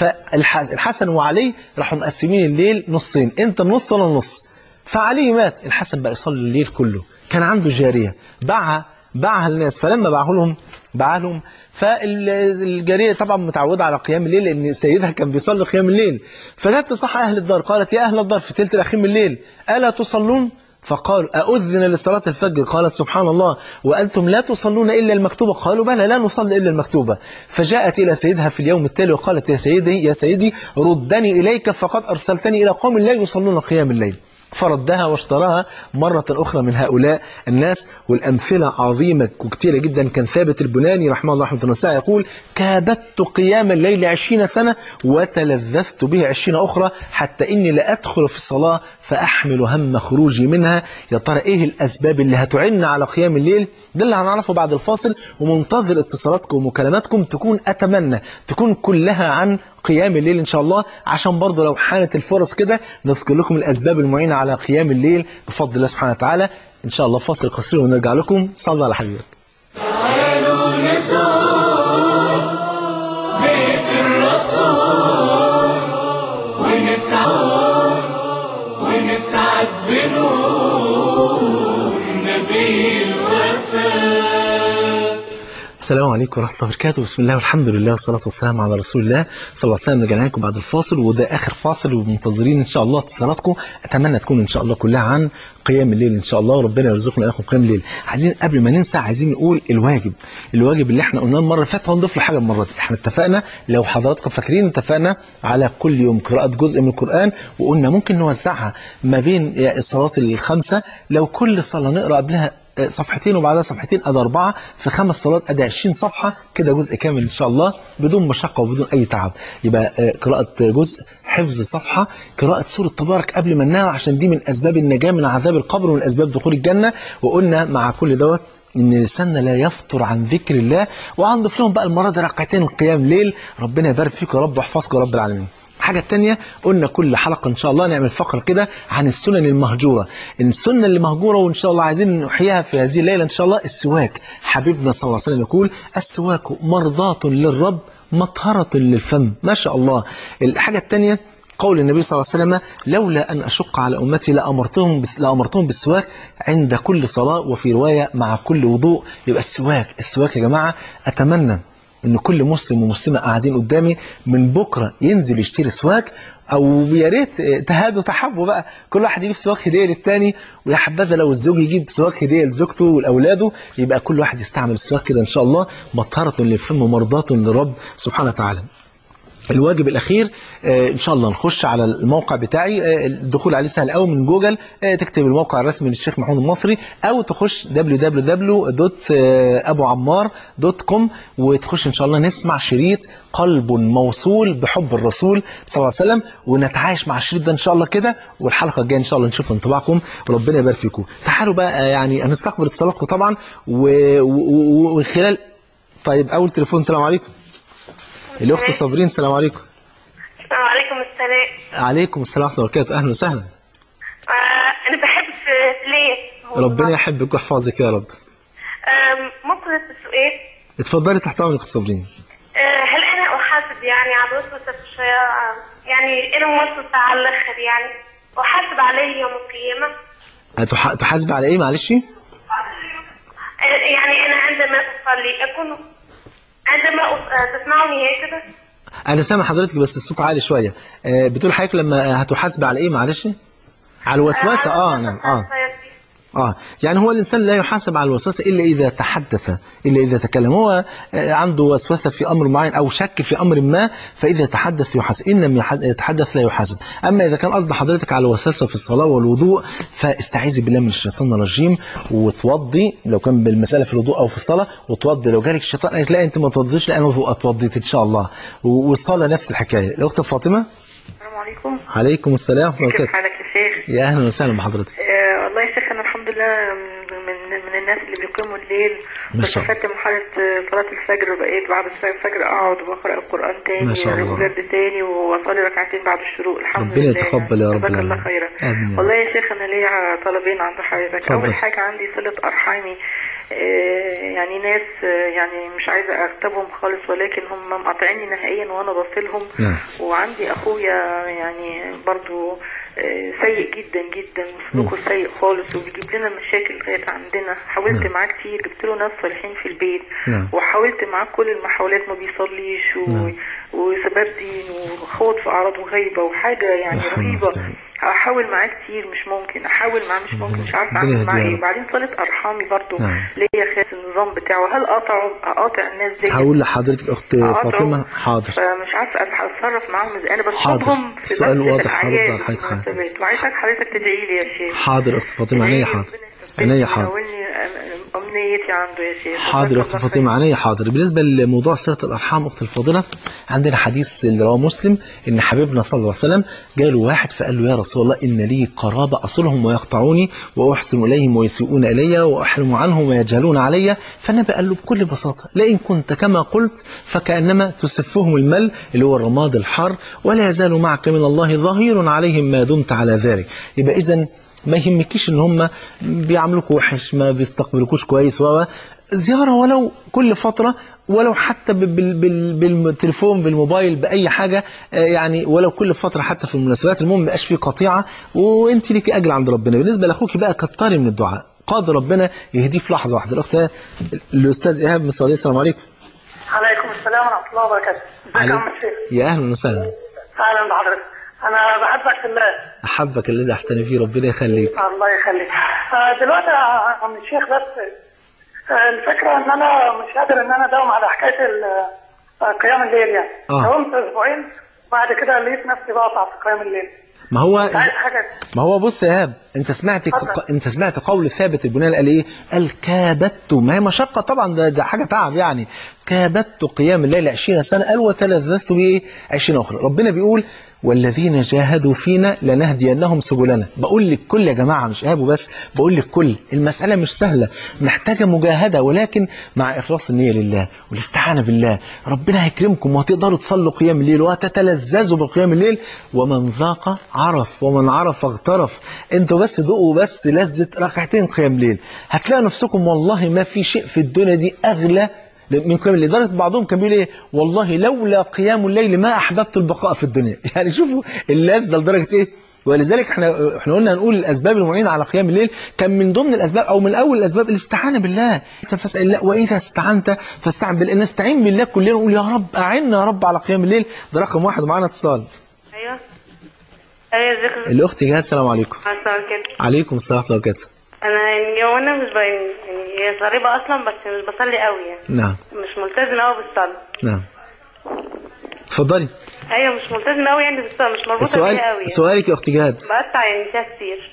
فالحسن وعلي راحوا مقسمين الليل نصين انت نص وانا نص فعلي مات الحسن بقى يصلي الليل كله كان عنده جاريه باعها باعها للناس فلما باعه لهم باعها لهم فالجاريه طبعا متعوده على قيام الليل لان سيدها كان بيصلي قيام الليل فجت تصح اهل الدار قالت يا اهل الدار في ثلث الاخير من الليل الا تصلون فقالوا أؤذن لصلاة الفجر قالت سبحان الله وأنتم لا تصلون إلا المكتوبة قالوا بلى لا نصلي إلا المكتوبة فجاءت إلى سيدها في اليوم التالي وقالت يا سيدي يا سيدي ردني إليك فقد أرسلتني إلى قوم لا يصلون قيام الليل فردها واشتراها مرة أخرى من هؤلاء الناس والأمثلة عظيمة وكتيرة جدا كان ثابت البناني رحمه الله رحمه الله يقول كابدت قيام الليل عشرين سنة وتلذذت به عشرين أخرى حتى إني لأدخل في الصلاة فأحمل هم خروجي منها يا ترى إيه الأسباب اللي هتعن على قيام الليل ده اللي هنعرفه بعد الفاصل ومنتظر اتصالاتكم ومكالماتكم تكون أتمنى تكون كلها عن قيام الليل إن شاء الله عشان برضه لو حانت الفرص كده نذكر لكم الأسباب المعينة على قيام الليل بفضل الله سبحانه وتعالى إن شاء الله فاصل قصير ونرجع لكم صلى على حبيبك تعالوا نزور بيت الرسول ونسعد ونسعد بنور نبي الوفاء السلام عليكم ورحمة الله وبركاته بسم الله والحمد لله والصلاة والسلام على رسول الله صلى الله عليه وسلم رجعنا لكم بعد الفاصل وده آخر فاصل ومنتظرين إن شاء الله اتصالاتكم أتمنى تكون إن شاء الله كلها عن قيام الليل إن شاء الله وربنا يرزقنا إياكم قيام الليل عايزين قبل ما ننسى عايزين نقول الواجب الواجب اللي احنا قلناه المرة اللي فاتت هنضيف له حاجة المرة دي احنا اتفقنا لو حضراتكم فاكرين اتفقنا على كل يوم قراءة جزء من القرآن وقلنا ممكن نوزعها ما بين الصلاة الخمسة لو كل صلاة نقرأ قبلها صفحتين وبعدها صفحتين ادي اربعه في خمس صلوات ادي 20 صفحه كده جزء كامل ان شاء الله بدون مشقه وبدون اي تعب يبقى آه، قراءه جزء حفظ صفحه قراءه سوره تبارك قبل ما ننام عشان دي من اسباب النجاه من عذاب القبر ومن اسباب دخول الجنه وقلنا مع كل دوت ان لساننا لا يفطر عن ذكر الله وهنضيف لهم بقى المره دي ركعتين قيام ليل ربنا يبارك فيكم يا رب واحفظكم يا رب العالمين الحاجة التانية قلنا كل حلقة إن شاء الله نعمل فقرة كده عن السنن المهجورة السنة اللي مهجورة وإن شاء الله عايزين نحييها في هذه الليلة إن شاء الله السواك حبيبنا صلى الله عليه وسلم يقول السواك مرضاة للرب مطهرة للفم ما شاء الله الحاجة التانية قول النبي صلى الله عليه وسلم لولا أن أشق على أمتي لأمرتهم, بس لأمرتهم بالسواك عند كل صلاة وفي رواية مع كل وضوء يبقى السواك السواك يا جماعة أتمنى ان كل مسلم ومسلمه قاعدين قدامي من بكره ينزل يشتري سواك او يا ريت تهادوا تحبوا بقى كل واحد يجيب سواك هديه للتاني ويا حبذا لو الزوج يجيب سواك هديه لزوجته ولاولاده يبقى كل واحد يستعمل السواك كده ان شاء الله مطهره للفم مرضاه للرب سبحانه وتعالى الواجب الأخير آه، إن شاء الله نخش على الموقع بتاعي آه، الدخول عليه سهل قوي من جوجل آه، تكتب الموقع الرسمي للشيخ محمود المصري أو تخش www.abuammar.com وتخش إن شاء الله نسمع شريط قلب موصول بحب الرسول صلى الله عليه وسلم ونتعايش مع الشريط ده إن شاء الله كده والحلقة الجاية إن شاء الله نشوف انطباعكم وربنا يبارك فيكم تعالوا بقى آه، يعني هنستقبل اتصالاتكم طبعا و- و- و- وخلال طيب أول تليفون السلام عليكم الأخت صابرين السلام عليكم السلام عليكم السلام عليكم السلام ورحمة الله وبركاته أهلا وسهلا آه أنا بحب ليه ربنا يحبك ويحفظك يا رب آه ممكن السؤال اتفضلي تحت أمرك يا صابرين آه هل أنا أحاسب يعني على الوسوسة في الشياطين يعني إيه الوسوسة على الآخر يعني أحاسب عليه يوم القيامة هتح- تحاسبي على إيه معلش آه يعني أنا عندما أصلي أكون عندما أص- آه، تسمعني هكذا أنا سامع حضرتك بس الصوت عالي شوية آه، بتقول حضرتك لما هتحاسبي على إيه معلش على الوسوسة آه نعم آه آه يعني هو الإنسان لا يحاسب على الوسوسة إلا إذا تحدث إلا إذا تكلم هو آه، عنده وسوسة في أمر معين أو شك في أمر ما فإذا تحدث يحاسب إن لم يح- يتحدث لا يحاسب أما إذا كان قصد حضرتك على وسوسة في الصلاة والوضوء فاستعيذي بالله من الشيطان الرجيم وتوضي لو كان بالمسألة في الوضوء أو في الصلاة وتوضي لو جالك الشيطان قالك لا أنت ما توضيش لا أنا اتوضيت إن شاء الله و- والصلاة نفس الحكاية الأخت فاطمة السلام عليكم عليكم السلام ورحمة الله كيف وبركاته حالك يا شيخ؟ يا أهلا وسهلا بحضرتك آه والله يا شيخ انا الحمد لله من من الناس اللي بيقيموا الليل ما شاء الله. واستفدت من حالة صلاة الفجر بقيت بعد الفجر اقعد وبقرا القران تاني ما شاء الله. وجرد تاني واصلي ركعتين بعد الشروق الحمد ربنا لله يتقبل يا رب جزاك الله العالمين. خيرا آمين يا رب. والله يا شيخ انا ليا طلبين عند حضرتك اتفضل. اول حاجه عندي صله ارحامي آه، يعني ناس آه، يعني مش عايزه اغتابهم خالص ولكن هم مقاطعيني نهائيا وانا بصلهم نعم. وعندي اخويا يعني برضو آه، سيء جدا جدا سلوكه سيء خالص وبيجيب لنا مشاكل لغايه عندنا حاولت نعم. معاه كتير جبت له ناس صالحين في البيت نعم. وحاولت معاه كل المحاولات ما بيصليش و... نعم. وسباب دين وخوض في اعراض وغيبه وحاجه يعني لا حول ولا رهيبه قوة إلا احاول معاه كتير مش ممكن احاول معاه مش ممكن مش عارفه ربنا اعمل معاه يهديه يا ايه رب. وبعدين صله ارحامي برضو نعم. ليا خاص النظام بتاعه هل اقطعه اقاطع الناس دي هقول لحضرتك أخت أقاطعه. فاطمة حاضر فمش عارفه اتصرف معاهم ازاي انا حاضر. بطلبهم في السؤال بث واضح، الأعياد هرد على حضرتك حاضر. والمناسبات. وعايزك حضرتك تدعي لي يا شيخ حاضر أخت فاطمة عينيا حاضر عينيا حاضر امنيتي عنده يا شيخ حاضر يا اخت فاطمه عينيا حاضر بالنسبه لموضوع صله الارحام اخت الفاضله عندنا حديث اللي رواه مسلم ان حبيبنا صلى الله عليه وسلم جاله واحد فقال له يا رسول الله ان لي قرابه اصلهم ويقطعوني واحسن اليهم ويسيئون الي واحلم عنهم ويجهلون علي فالنبي قال له بكل بساطه لئن كنت كما قلت فكانما تسفهم المل اللي هو الرماد الحار ولا يزال معك من الله ظهير عليهم ما دمت على ذلك يبقى اذا ما يهمكيش ان هم بيعاملوكوا وحش ما بيستقبلوكوش كويس و زيارة ولو كل فترة ولو حتى بال- بال- بالتليفون بالموبايل بأي حاجة آه، يعني ولو كل فترة حتى في المناسبات المهم ما يبقاش في قطيعة وانت ليكي أجر عند ربنا بالنسبة لأخوك بقى كتري من الدعاء قادر ربنا يهديه في لحظة واحدة الأخت الأستاذ إيهاب من السعودية السلام عليكم عليكم السلام ورحمة الله وبركاته. ازيك يا عم عليكم. الشيخ؟ يا أهلا وسهلا أهلا بحضرتك. أنا بحبك في الله. أحبك الذي أحتني فيه ربنا يخليك الله يخليك. آه، دلوقتي يا عم الشيخ بس آه، الفكرة إن أنا مش قادر إن أنا أداوم على حكاية ال- آه، قيام الليل يعني. آه. داومت أسبوعين وبعد كده لقيت نفسي بقطع في قيام الليل. ما هو عايز حاجة ما هو بص يا ايهاب انت سمعت اتفضل. انت سمعت قول ثابت البناني قال ايه؟ قال كابدت ما هي مشقه طبعا ده, ده حاجه تعب يعني كابدت قيام الليل 20 سنه قال وتلذذت بايه؟ 20 اخرى ربنا بيقول والذين جاهدوا فينا لنهدينهم سبلنا بقول لك كل يا جماعه مش ايهاب وبس بقول لك كل المساله مش سهله محتاجه مجاهده ولكن مع اخلاص النيه لله والاستعانه بالله ربنا هيكرمكم وهتقدروا تصلوا قيام الليل وهتتلذذوا بقيام الليل ومن ذاق عرف ومن عرف اغترف انتوا بس ذوقوا بس لذة ركعتين قيام ليل هتلاقوا نفسكم والله ما في شيء في الدنيا دي اغلى من قيام الليل لدرجه بعضهم كان بيقول ايه والله لولا قيام الليل ما احببت البقاء في الدنيا يعني شوفوا اللذه لدرجه ايه ولذلك احنا احنا قلنا هنقول الاسباب المعينه على قيام الليل كان من ضمن الاسباب او من اول الاسباب الاستعانه بالله فاسال الله واذا استعنت فاستعن بالله نستعين بالله كلنا ونقول يا رب اعنا يا رب على قيام الليل ده رقم واحد ومعانا اتصال ايوه ايوه ازيك الاخت جهاد السلام عليكم مساء كده عليكم السلام ورحمه الله وبركاته انا يعني هو انا مش ب... يعني هي غريبه اصلا بس مش بصلي قوي يعني نعم مش ملتزمه قوي بالصلاه نعم اتفضلي ايوه مش ملتزمه قوي يعني بس مش مربوطه السؤال بيها قوي سؤالك يا اخت جهاد بقطع يعني فيها كتير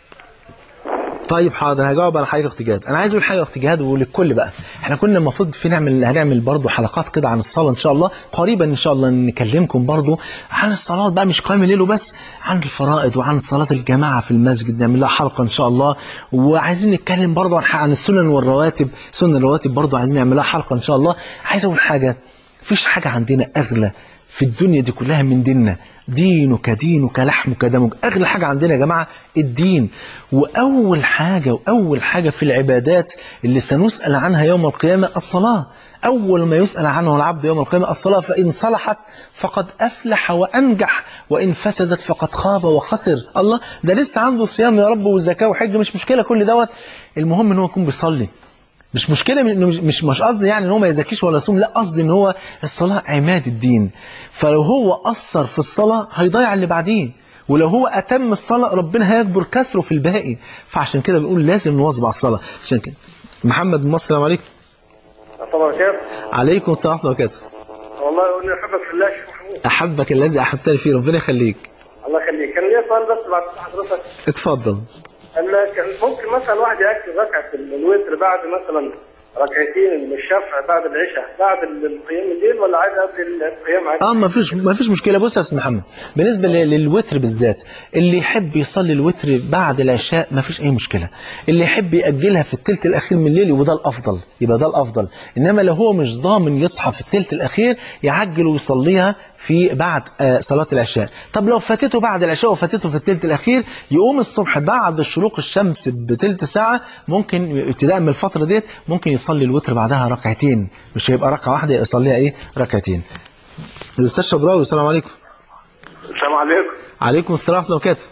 طيب حاضر هجاوب على حاجه يا اخت جهاد انا عايز اقول حاجه يا اخت جهاد وللكل بقى احنا كنا المفروض في نعمل هنعمل برضو حلقات كده عن الصلاه ان شاء الله قريبا ان شاء الله نكلمكم برضو عن الصلاه بقى مش قيام الليل وبس عن الفرائض وعن صلاه الجماعه في المسجد نعمل لها حلقه ان شاء الله وعايزين نتكلم برضو عن عن السنن والرواتب سنن الرواتب برضو عايزين نعمل لها حلقه ان شاء الله عايز اقول حاجه مفيش حاجه عندنا اغلى في الدنيا دي كلها من ديننا دينك دينك لحمك دمك أغلى حاجة عندنا يا جماعة الدين وأول حاجة وأول حاجة في العبادات اللي سنسأل عنها يوم القيامة الصلاة أول ما يسأل عنه العبد يوم القيامة الصلاة فإن صلحت فقد أفلح وأنجح وإن فسدت فقد خاب وخسر الله ده لسه عنده صيام يا رب وزكاة وحج مش مشكلة كل دوت المهم إن هو يكون بيصلي مش مشكلة من- إنه مش مش مش قصدي يعني ان هو ما يزكيش ولا يصوم لا قصدي ان هو الصلاة عماد الدين فلو هو قصر في الصلاة هيضيع اللي بعديه ولو هو أتم الصلاة ربنا هيكبر كسره في الباقي فعشان كده بنقول لازم نواظب على الصلاة عشان كده محمد من مصر السلام عليكم طبعا كيف عليكم السلام ورحمة الله وبركاته والله اني احبك في الله يا شيخ محمود أحبك الذي أحبتني فيه ربنا يخليك الله يخليك كان لي سؤال بس بعد حضرتك اتفضل اما كان ممكن مثلا واحد ياكل ركعه الوتر بعد مثلا ركعتين من الشفع بعد العشاء بعد القيام الليل ولا عايز قبل القيام عادي؟ اه ما فيش ما فيش مشكله بص يا استاذ محمد بالنسبه ل- للوتر بالذات اللي يحب يصلي الوتر بعد العشاء ما فيش اي مشكله اللي يحب ياجلها في الثلث الاخير من الليل يبقى ده الافضل يبقى ده الافضل انما لو هو مش ضامن يصحى في الثلث الاخير يعجل ويصليها في بعد آه صلاه العشاء طب لو فاتته بعد العشاء وفاتته في الثلث الاخير يقوم الصبح بعد شروق الشمس بثلث ساعه ممكن ابتداء من الفتره ديت ممكن يصلي الوتر بعدها ركعتين مش هيبقى ركعه واحده يصليها ايه ركعتين الاستاذ شبراوي السلام عليكم السلام عليكم عليكم السلام ورحمه الله وبركاته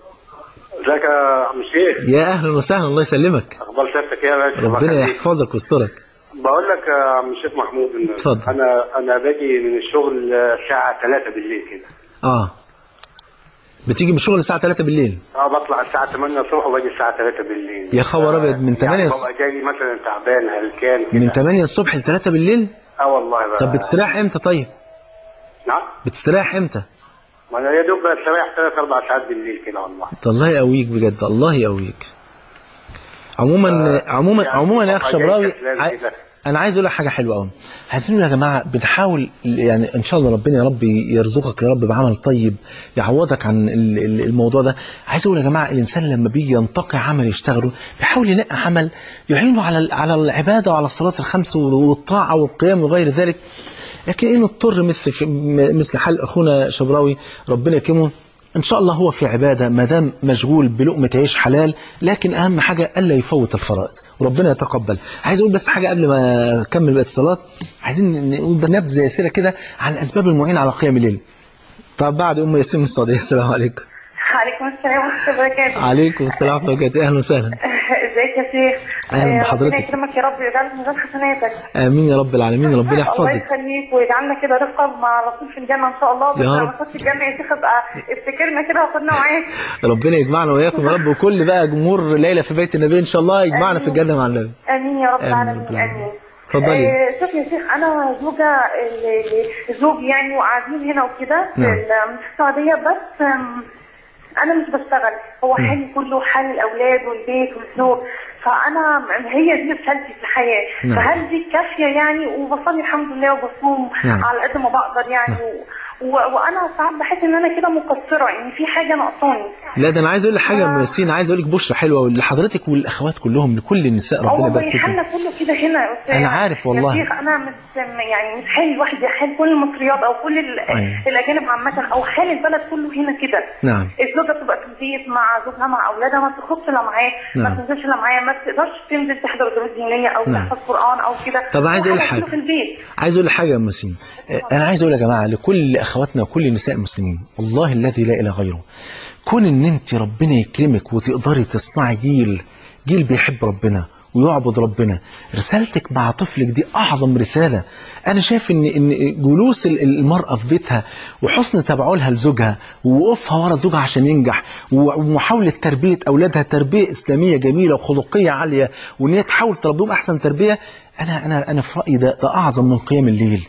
ازيك يا عم الشيخ يا اهلا وسهلا الله يسلمك اخبار سيادتك ايه يا باشا الله ربنا يخليك. يحفظك ويسترك بقول لك يا عم الشيخ محمود إن اتفضل. انا انا باجي من الشغل الساعه 3 بالليل كده اه بتيجي من الشغل الساعه 3 بالليل اه بطلع الساعه 8 الصبح وباجي الساعه 3 بالليل يا خبر أبيض، من 8 يعني الص- ببقى جاي مثلا تعبان هلكان كده من 8 الصبح ل 3 بالليل اه والله بقى طب بتستريح امتى طيب نعم بتستريح امتى ما انا يا دوب بستريح ثلاث اربع ساعات بالليل كده والله الله يقويك بجد الله يقويك عموما عموما يعني عموما يا اخ ببقى شبراوي جاي كسلان عاي- كده. انا عايز اقول لك حاجه حلوه قوي عايزين يا جماعه بنحاول يعني ان شاء الله ربنا يا رب يرزقك يا رب بعمل طيب يعوضك عن ال- ال- الموضوع ده عايز اقول يا جماعه الانسان لما بيجي ينتقي عمل يشتغله بيحاول ينقي عمل يعينه على ال- على العباده وعلى الصلاه الخمس والطاعه والقيام وغير ذلك لكن إن اضطر مثل مثل حال اخونا شبراوي ربنا يكرمه ان شاء الله هو في عباده ما دام مشغول بلقمه عيش حلال لكن اهم حاجه الا يفوت الفرائض وربنا يتقبل عايز اقول بس حاجه قبل ما اكمل بقيه الصلاه عايزين نقول نبذه يسيره كده عن الاسباب المعينه على قيام الليل طب بعد ام ياسين من السعوديه السلام عليكم عليكم السلام ورحمة الله وبركاته عليكم السلام ورحمه الله وبركاته اهلا وسهلا ازيك يا شيخ أهلا آه، بحضرتك. ربنا يكرمك يا رب ويجعلك من ذات حسناتك امين يا رب العالمين ربنا الله يحفظك يخليك ويجعلنا كده رفقة مع رسول في الجنة إن شاء الله بس يا لما رب. نخش الجنة يا شيخ ابقى افتكرنا كده وخدنا معاك ربنا يجمعنا واياكم يا رب وكل بقى جمهور ليله في بيت النبي ان شاء الله يجمعنا في الجنه مع النبي امين يا رب آمين العالمين رب العالمين. امين اتفضلي. آه، شوف يا شيخ انا زوجة ال- ال- زوجي يعني وقاعدين هنا وكده في نعم. ال- في السعودية بس آم، انا مش بشتغل هو حالي كله حال الاولاد والبيت والزوج فانا هي دي رسالتي في الحياه نعم. فهل دي كافيه يعني وبصلي الحمد لله وبصوم نعم. على قد ما بقدر يعني و... وانا ساعات بحس ان انا كده مقصره يعني في حاجه ناقصاني لا ده انا عايز اقول لك حاجه يا ام ياسين عايز اقول لك بشرى حلوه لحضرتك والاخوات كلهم لكل النساء اه ربنا والله يبارك فيكم حالنا كله كده هنا يا أستاذ. أنا عارف والله. يا شيخ انا مش يعني مش حال لوحدي حال كل المصريات او كل ال- أيوة. الاجانب عامه او حال البلد كله هنا كده نعم. الزوجه بتبقى في البيت مع زوجها مع اولادها ما بتخرجش لا معاه نعم. ما تنزلش لا معاه ما تقدرش تنزل تحضر دروس دينيه او نعم. تحفظ قران او كده طب عايز أقول لك وحالها حاجة. كله في البيت عايز اقول لك حاجه يا ام ياسين آه، انا عايز اقول يا جماعه لكل اخواتنا وكل نساء المسلمين والله الذي لا اله غيره كون ان انت ربنا يكرمك وتقدري تصنعي جيل جيل بيحب ربنا ويعبد ربنا رسالتك مع طفلك دي اعظم رساله انا شايف ان ان جلوس ال- المراه في بيتها وحسن تبعولها لزوجها ووقوفها ورا زوجها عشان ينجح ومحاوله تربيه اولادها تربيه اسلاميه جميله وخلقيه عاليه وان هي تحاول تربيهم احسن تربيه انا انا انا في رايي ده ده اعظم من قيام الليل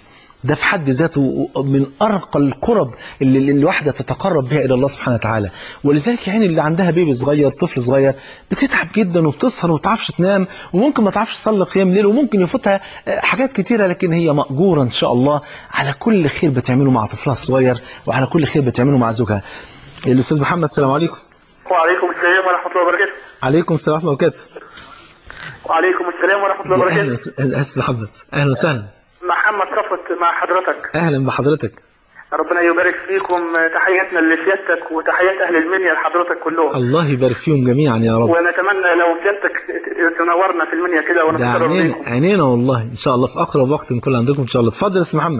ده في حد ذاته من أرقى القرب اللي اللي الواحدة تتقرب بها إلى الله سبحانه وتعالى ولذلك يعني اللي عندها بيبي صغير طفل صغير بتتعب جدا وبتسهر وما تعرفش تنام وممكن ما تعرفش تصلي قيام ليل وممكن يفوتها آه، حاجات كتيرة لكن هي مأجورة إن شاء الله على كل خير بتعمله مع طفلها الصغير وعلى كل خير بتعمله مع زوجها الأستاذ محمد السلام عليكم وعليكم السلام ورحمة الله وبركاته عليكم السلام ورحمة الله وبركاته وعليكم السلام ورحمة الله يا وبركاته أهلا وس- أستاذ محمد أهلا وسهلا محمد صفوت مع حضرتك أهلا بحضرتك ربنا يبارك فيكم تحياتنا لسيادتك وتحيات أهل المنيا لحضرتك كلهم الله يبارك فيهم جميعا يا رب ونتمنى لو سيادتك تنورنا في المنيا كده ده ونتشرف عينينا بيكم عينينا والله ان شاء الله في اقرب وقت نكون عندكم ان شاء الله اتفضل يا استاذ محمد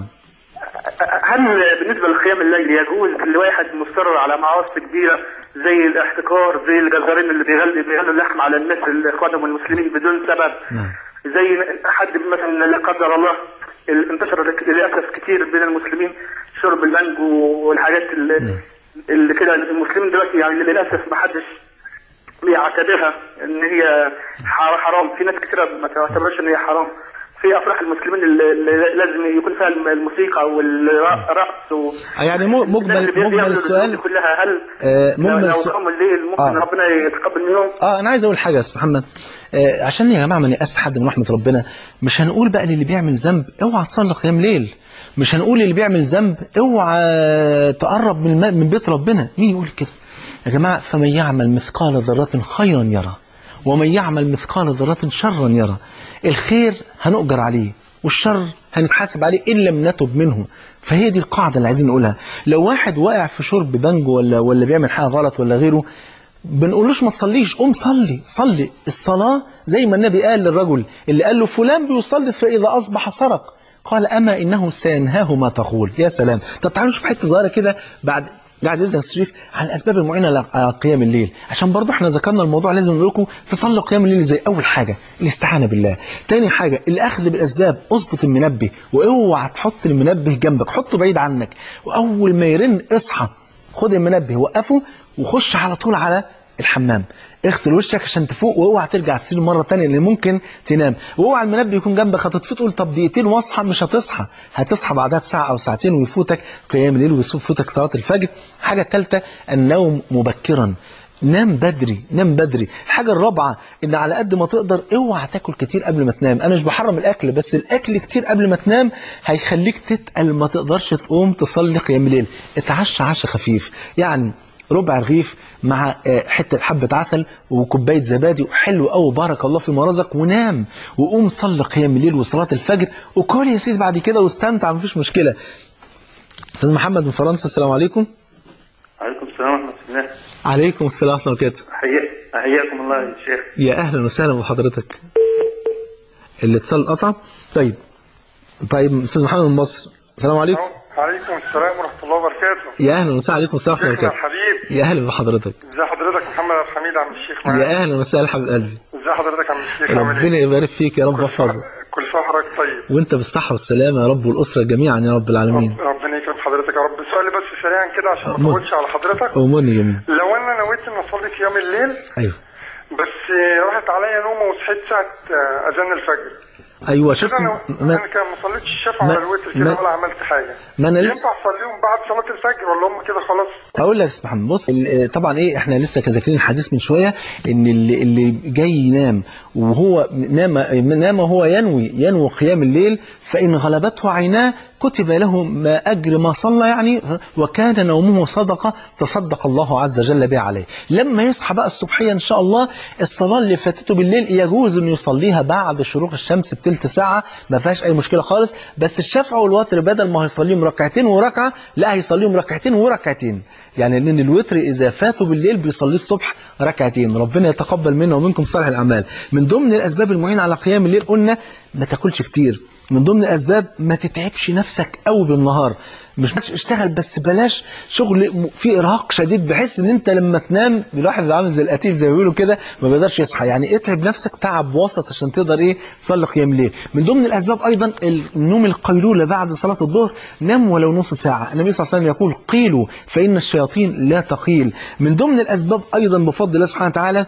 هل بالنسبة لقيام الليل يجوز لواحد مصر على معاصي كبيرة زي الاحتكار زي الجزارين اللي بيغلي بيغلوا اللحم على الناس اللي خدموا المسلمين بدون سبب نعم. زي حد مثلا لا قدر الله ال- انتشر للاسف كتير بين المسلمين شرب المانجو والحاجات اللي, اللي كده المسلمين دلوقتي يعني للاسف ما حدش بيعتبرها ان هي ح- حرام في ناس كتير ما تعتبرش ان هي حرام في افراح المسلمين اللي اللي لازم يكون فيها الم- الموسيقى والرقص و... يعني مو- الناس مجمل اللي بيعملوا مجمل الفلوس السؤال دي كلها هل آه، مجمل لو السؤال- قاموا الليل ممكن آه. ربنا يتقبل منهم اه انا عايز اقول حاجه يا استاذ محمد آه عشان يا جماعه ما نيأس حد من رحمه ربنا مش هنقول بقى للي بيعمل ذنب اوعى تصلي قيام ليل مش هنقول للي بيعمل ذنب اوعى تقرب من الم- من بيت ربنا مين يقول كده يا جماعه فمن يعمل مثقال ذره خيرا يرى ومن يعمل مثقال ذره شرا يرى الخير هنؤجر عليه والشر هنتحاسب عليه إن لم نتب منه فهي دي القاعدة اللي عايزين نقولها لو واحد واقع في شرب بانجو ولا ولا بيعمل حاجة غلط ولا غيره بنقولوش ما تصليش قوم صلي صلي الصلاة زي ما النبي قال للرجل اللي قال له فلان بيصلي فإذا أصبح سرق قال أما إنه سينهاه ما تقول يا سلام طب تعالوا نشوف حتة صغيرة كده بعد بعد إذن الشريف عن الأسباب المعينة على- على قيام الليل عشان برضو احنا ذكرنا الموضوع لازم نقول لكم تصلوا قيام الليل زي أول حاجة الاستعانة بالله تاني حاجة الأخذ بالأسباب اظبط المنبه واوعى تحط المنبه جنبك حطه بعيد عنك وأول ما يرن اصحى خد المنبه وقفه وخش على طول على الحمام اغسل وشك عشان تفوق واوعى ترجع السرير مره ثانيه لان ممكن تنام واوعى المنبه يكون جنبك هتطفي تقول طب دقيقتين واصحى مش هتصحى هتصحى بعدها بساعه او ساعتين ويفوتك قيام الليل ويفوتك صلاه الفجر حاجه ثالثه النوم مبكرا نام بدري نام بدري الحاجة الرابعة ان على قد ما تقدر اوعى تاكل كتير قبل ما تنام انا مش بحرم الاكل بس الاكل كتير قبل ما تنام هيخليك تتقل ما تقدرش تقوم تصلي قيام الليل اتعشى عشاء خفيف يعني ربع رغيف مع آه، حته حبه عسل وكوبايه زبادي وحلو قوي بارك الله فيما رزق ونام وقوم صلي قيام الليل وصلاه الفجر وكل يا سيدي بعد كده واستمتع مفيش مشكله استاذ محمد من فرنسا السلام عليكم عليكم السلام ورحمة الله عليكم السلام ورحمه الله وبركاته حيا- حياكم الله يا شيخ يا اهلا وسهلا بحضرتك الاتصال قطع طيب طيب استاذ محمد من مصر السلام عليكم عليكم السلام ورحمة الله وبركاته يا اهلا وسهلا عليكم السلام ورحمه الله شيخنا وبركاته الحبيب يا اهلا بحضرتك ازي حضرتك محمد عبد الحميد عم الشيخ معاك يا اهلا وسهلا حبيب قلبي ازي حضرتك عم الشيخ عامل ربنا ايه يبارك فيك يا رب يحفظك كل سنة وحضرتك طيب وانت بالصحه والسلامه يا رب والاسره جميعا يا رب العالمين رب- ربنا يكرم حضرتك يا رب سؤالي بس سريعا كده عشان ما أمور. اطولش على حضرتك امورني جميل لو انا نويت ان اصلي قيام الليل ايوه بس راحت عليا نومه وصحيت ساعة آه، اذان الفجر ايوه شفت كده انا ما انا كان ما صليتش الشفع ما- ولا الوتر ما- كده ولا عملت حاجة ما أنا لسه- ينفع اصليهم بعد صلاة الفجر ولا هم كده خلاص اقول لك يا استاذ محمد بص ال- طبعا ايه احنا لسه كذاكرين الحديث من شويه ان اللي, اللي جاي ينام وهو نام نام وهو ينوي ينوي قيام الليل فان غلبته عيناه كتب له ما اجر ما صلى يعني وكان نومه صدقه تصدق الله عز وجل بها عليه لما يصحى بقى الصبحيه ان شاء الله الصلاه اللي فاتته بالليل يجوز انه يصليها بعد شروق الشمس بثلث ساعه ما فيهاش اي مشكله خالص بس الشفع والوتر بدل ما هيصليهم ركعتين وركعه لا هيصليهم ركعتين وركعتين يعني لان الوتر اذا فاتوا بالليل بيصليه الصبح ركعتين ربنا يتقبل منا ومنكم صالح الاعمال من ضمن الاسباب المعينه على قيام الليل قلنا ما تاكلش كتير من ضمن الاسباب ما تتعبش نفسك قوي بالنهار مش بس اشتغل بس بلاش شغل م- فيه ارهاق شديد بحيث ان انت لما تنام الواحد بيبقى عامل زي القتيل زي ما بيقولوا كده ما بيقدرش يصحى يعني اتعب نفسك تعب وسط عشان تقدر ايه تصلي قيام الليل من ضمن الاسباب ايضا النوم القيلوله بعد صلاه الظهر نام ولو نص ساعه النبي صلى الله عليه وسلم يقول قيلوا فان الشياطين لا تقيل من ضمن الاسباب ايضا بفضل الله سبحانه وتعالى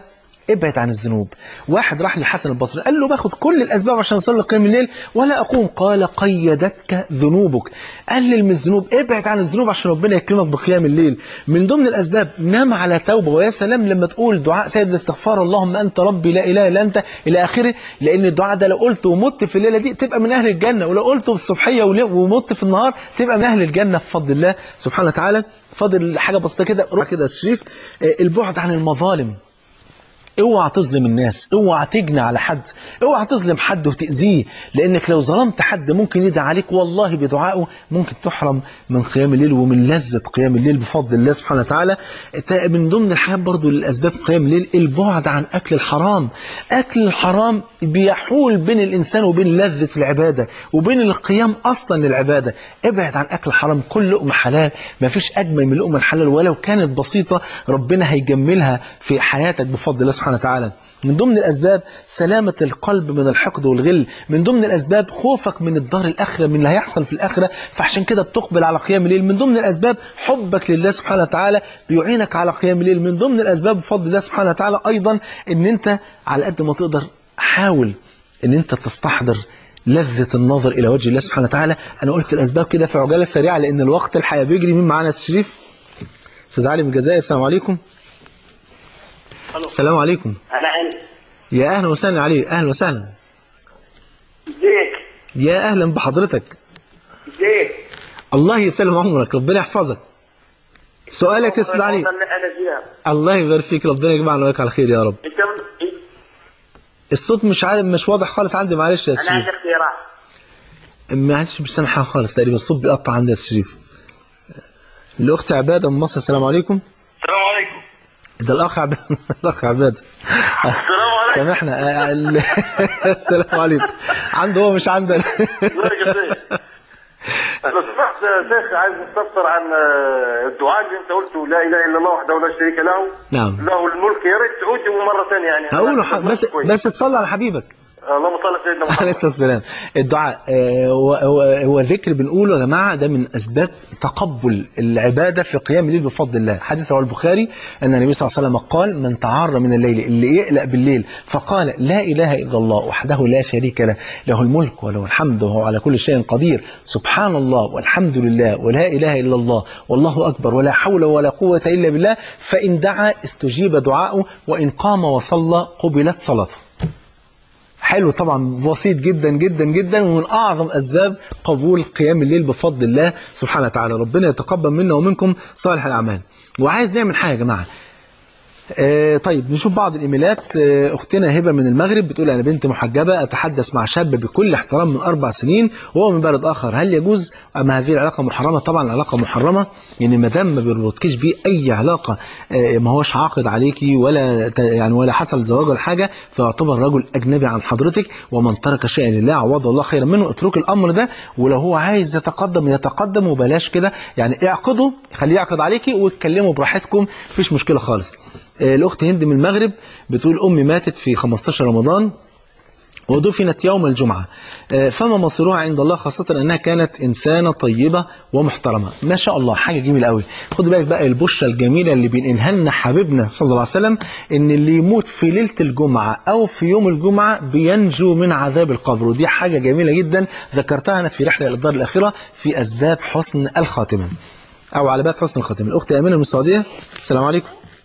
ابعد عن الذنوب واحد راح للحسن البصري قال له باخد كل الاسباب عشان اصلي قيام الليل ولا اقوم قال قيدتك ذنوبك قلل من الذنوب ابعد عن الذنوب عشان ربنا يكرمك بقيام الليل من ضمن الاسباب نام على توبه ويا سلام لما تقول دعاء سيد الاستغفار اللهم انت ربي لا اله الا انت الى اخره لان الدعاء ده لو قلته ومت في الليله دي تبقى من اهل الجنه ولو قلته في الصبحيه ول- ومت في النهار تبقى من اهل الجنه بفضل الله سبحانه وتعالى فاضل حاجه بسيطه كده روح كده يا شريف آه، البعد عن المظالم اوعى تظلم الناس اوعى تجني على حد اوعى تظلم حد وتأذيه لانك لو ظلمت حد ممكن يدعي عليك والله بدعائه ممكن تحرم من قيام الليل ومن لذة قيام الليل بفضل الله سبحانه وتعالى تا- من ضمن الحاجات برضو للأسباب قيام الليل البعد عن أكل الحرام أكل الحرام بيحول بين الإنسان وبين لذة العبادة وبين القيام أصلا للعبادة ابعد عن أكل الحرام كل لقمة حلال ما فيش أجمل من لقمة الحلال ولو كانت بسيطة ربنا هيجملها في حياتك بفضل الله سبحانه وتعالى من ضمن الأسباب سلامة القلب من الحقد والغل من ضمن الأسباب خوفك من الدار الآخرة من اللي هيحصل في الآخرة فعشان كده بتقبل على قيام الليل من ضمن الأسباب حبك لله سبحانه وتعالى بيعينك على قيام الليل من ضمن الأسباب بفضل الله سبحانه وتعالى أيضا أن أنت على قد ما تقدر حاول أن أنت تستحضر لذة النظر إلى وجه الله سبحانه وتعالى أنا قلت الأسباب كده في عجالة سريعة لأن الوقت الحقيقة بيجري مين معانا يا أستاذ شريف أستاذ علي من الجزائر السلام عليكم السلام عليكم انا عندي يا اهلا وسهلا علي اهلا وسهلا ازيك يا اهلا بحضرتك ازيك الله يسلم عمرك ربنا يحفظك سؤالك يا استاذ علي انا زياد الله يبارك فيك ربنا يجمعنا وياك على خير يا رب انت من... الصوت مش عارف مش واضح خالص عندي معلش يا انا شريف عندي اختيارات معلش مش سامع حاجه خالص تقريبا الصوت بيقطع عندي يا شريف الاخت عباده من مصر السلام عليكم السلام عليكم ده الاخ عباده الاخ عباده السلام عليكم سامحنا آه، ال- السلام عليكم عنده هو مش عندنا ازيك يا شيخ لو سمحت يا شيخ عايز نستفسر عن آه، الدعاء اللي انت قلته لا اله الا الله وحده لا شريك له نعم. له الملك يا ريت تعوده مره ثانيه يعني هقوله ح- بس بس تصلي على حبيبك اللهم صل على سيدنا عليه محمد الصلاة والسلام الدعاء آه، هو هو هو ذكر بنقوله يا جماعة ده من أسباب تقبل العبادة في قيام الليل بفضل الله حديث رواه البخاري أن النبي صلى الله عليه وسلم قال من تعار من الليل اللي يقلق بالليل فقال لا إله إلا الله وحده لا شريك له له الملك وله الحمد وهو على كل شيء قدير سبحان الله والحمد لله ولا إله إلا الله والله أكبر ولا حول ولا قوة إلا بالله فإن دعا استجيب دعاؤه وإن قام وصلى قبلت صلاته حلو طبعا بسيط جدا جدا جدا ومن اعظم اسباب قبول قيام الليل بفضل الله سبحانه وتعالى ربنا يتقبل منا ومنكم صالح الاعمال وعايز نعمل حاجه يا جماعه آه طيب نشوف بعض الايميلات آه اختنا هبه من المغرب بتقول انا بنت محجبه اتحدث مع شاب بكل احترام من اربع سنين وهو من بلد اخر هل يجوز ام هذه العلاقه محرمه طبعا العلاقه محرمه يعني ما دام ما بيربطكيش بيه اي علاقه آه ما هوش عاقد عليكي ولا ت- يعني ولا حصل زواج ولا حاجه فيعتبر رجل اجنبي عن حضرتك ومن ترك شيئا لله عوضه الله خيرا منه اترك الامر ده ولو هو عايز يتقدم يتقدم وبلاش كده يعني اعقده خليه يعقد عليكي واتكلموا براحتكم مفيش مشكله خالص آه، الأخت هند من المغرب بتقول أمي ماتت في 15 رمضان ودفنت يوم الجمعة آه، فما مصيرها عند الله خاصة أنها كانت إنسانة طيبة ومحترمة ما شاء الله حاجة جميلة قوي خد بالك بقى البشرة الجميلة اللي بينقلها لنا حبيبنا صلى الله عليه وسلم إن اللي يموت في ليلة الجمعة أو في يوم الجمعة بينجو من عذاب القبر ودي حاجة جميلة جدا ذكرتها أنا في رحلة إلى الدار الآخرة في أسباب حسن الخاتمة أو على باب حسن الخاتمة الأخت أمينة من السعودية السلام عليكم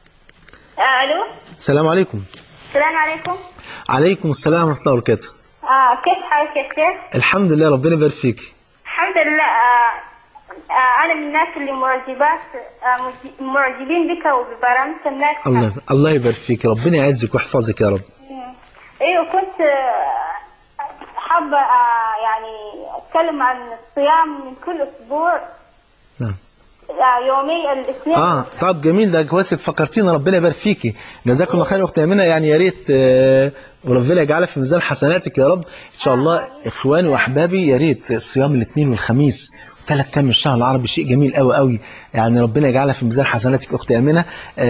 الو السلام عليكم السلام عليكم عليكم السلام ورحمة الله وبركاته آه كيف حالك يا شيخ؟ الحمد لله ربنا يبارك فيك الحمد لله آه آه أنا من الناس اللي معجبات آه مج- معجبين بك وببرامج الناس الله الله يبارك فيك ربنا يعزك ويحفظك يا رب ايوه كنت آه، حابة آه يعني أتكلم عن الصيام من كل أسبوع نعم آه يومي الاثنين اه طب جميل ده كويس فكرتينا ربنا يبارك فيكي جزاكم الله خير يا اختي امينه يعني يا ريت آه، وربنا يجعلها في ميزان حسناتك يا رب ان شاء الله اخواني واحبابي يا ريت صيام الاثنين والخميس ثلاث ايام من الشهر العربي شيء جميل قوي قوي يعني ربنا يجعلها في ميزان حسناتك اختي امينه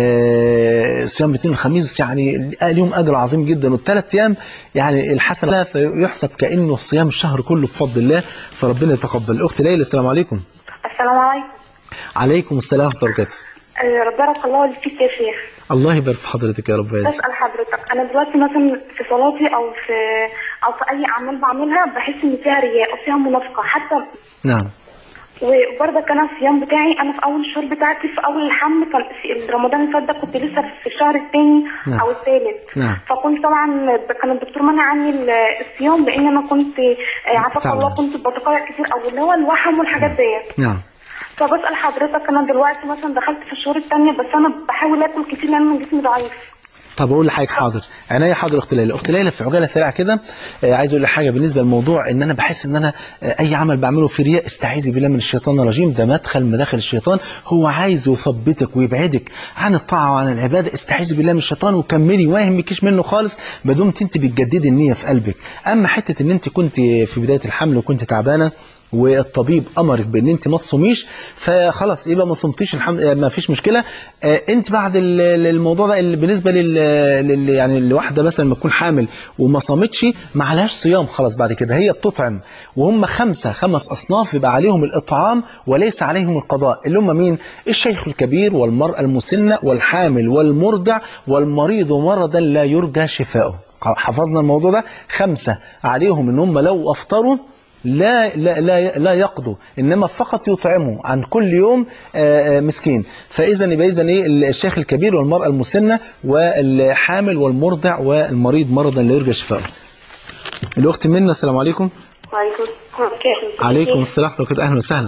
آه صيام الاثنين والخميس يعني اليوم اجر عظيم جدا والثلاث ايام يعني الحسنه لها فيحسب كانه صيام الشهر كله بفضل الله فربنا يتقبل اختي ليلى السلام عليكم السلام عليكم عليكم السلام ورحمه الله وبركاته آه، بارك الله فيك يا شيخ الله يبارك في حضرتك يا رب يعزك بسأل حضرتك أنا دلوقتي مثلا في صلاتي أو في أو في أي أعمال بعملها بحس إن فيها رياء أو فيها منافقة حتى نعم وبرضك أنا الصيام بتاعي أنا في أول الشهور بتاعتي في أول الحمل كان في رمضان اللي فات ده كنت لسه في الشهر الثاني نعم. أو الثالث نعم. فكنت طبعا كان الدكتور منع عني ال- الصيام لأن أنا كنت آه، عافاك تعبان. الله كنت بتقيأ كتير أو اللي هو الوحم والحاجات ديت نعم فبسأل حضرتك أنا دلوقتي مثلا دخلت في الشهور الثانية بس أنا بحاول آكل كتير لأن أنا جسمي ضعيف طب اقول لحضرتك حاضر عينيا حاضر اخت ليلى اخت ليلى في عجاله سريعه كده آه، عايز اقول لك حاجه بالنسبه للموضوع ان انا بحس ان انا آه، اي عمل بعمله في رياء استعيذي بالله من الشيطان الرجيم ده مدخل من مداخل الشيطان هو عايز يثبتك ويبعدك عن الطاعه وعن العباده استعيذي بالله من الشيطان وكملي وما يهمكيش منه خالص ما دمت انت بتجددي النيه في قلبك اما حته ان انت كنت في بدايه الحمل وكنت تعبانه والطبيب امرك بان انت ما تصوميش فخلاص يبقى ما صمتيش الحمد ما فيش مشكله آه، انت بعد ال- ال- الموضوع ده اللي بالنسبه لل, لل يعني الواحده مثلا لما تكون حامل وما صامتش ما عليهاش صيام خلاص بعد كده هي بتطعم وهم خمسه خمس اصناف يبقى عليهم الاطعام وليس عليهم القضاء اللي هم مين الشيخ الكبير والمراه المسنه والحامل والمرضع والمريض مرضا لا يرجى شفاؤه حفظنا الموضوع ده خمسه عليهم ان هم لو افطروا لا لا لا لا يقضوا انما فقط يطعموا عن كل يوم آه، آه، مسكين فاذا يبقى اذا ايه الشيخ الكبير والمراه المسنه والحامل والمرضع والمريض مرضا لا يرجى شفاؤه الاخت منى السلام عليكم وعليكم السلام كيف عليكم السلام ورحمه الله اهلا وسهلا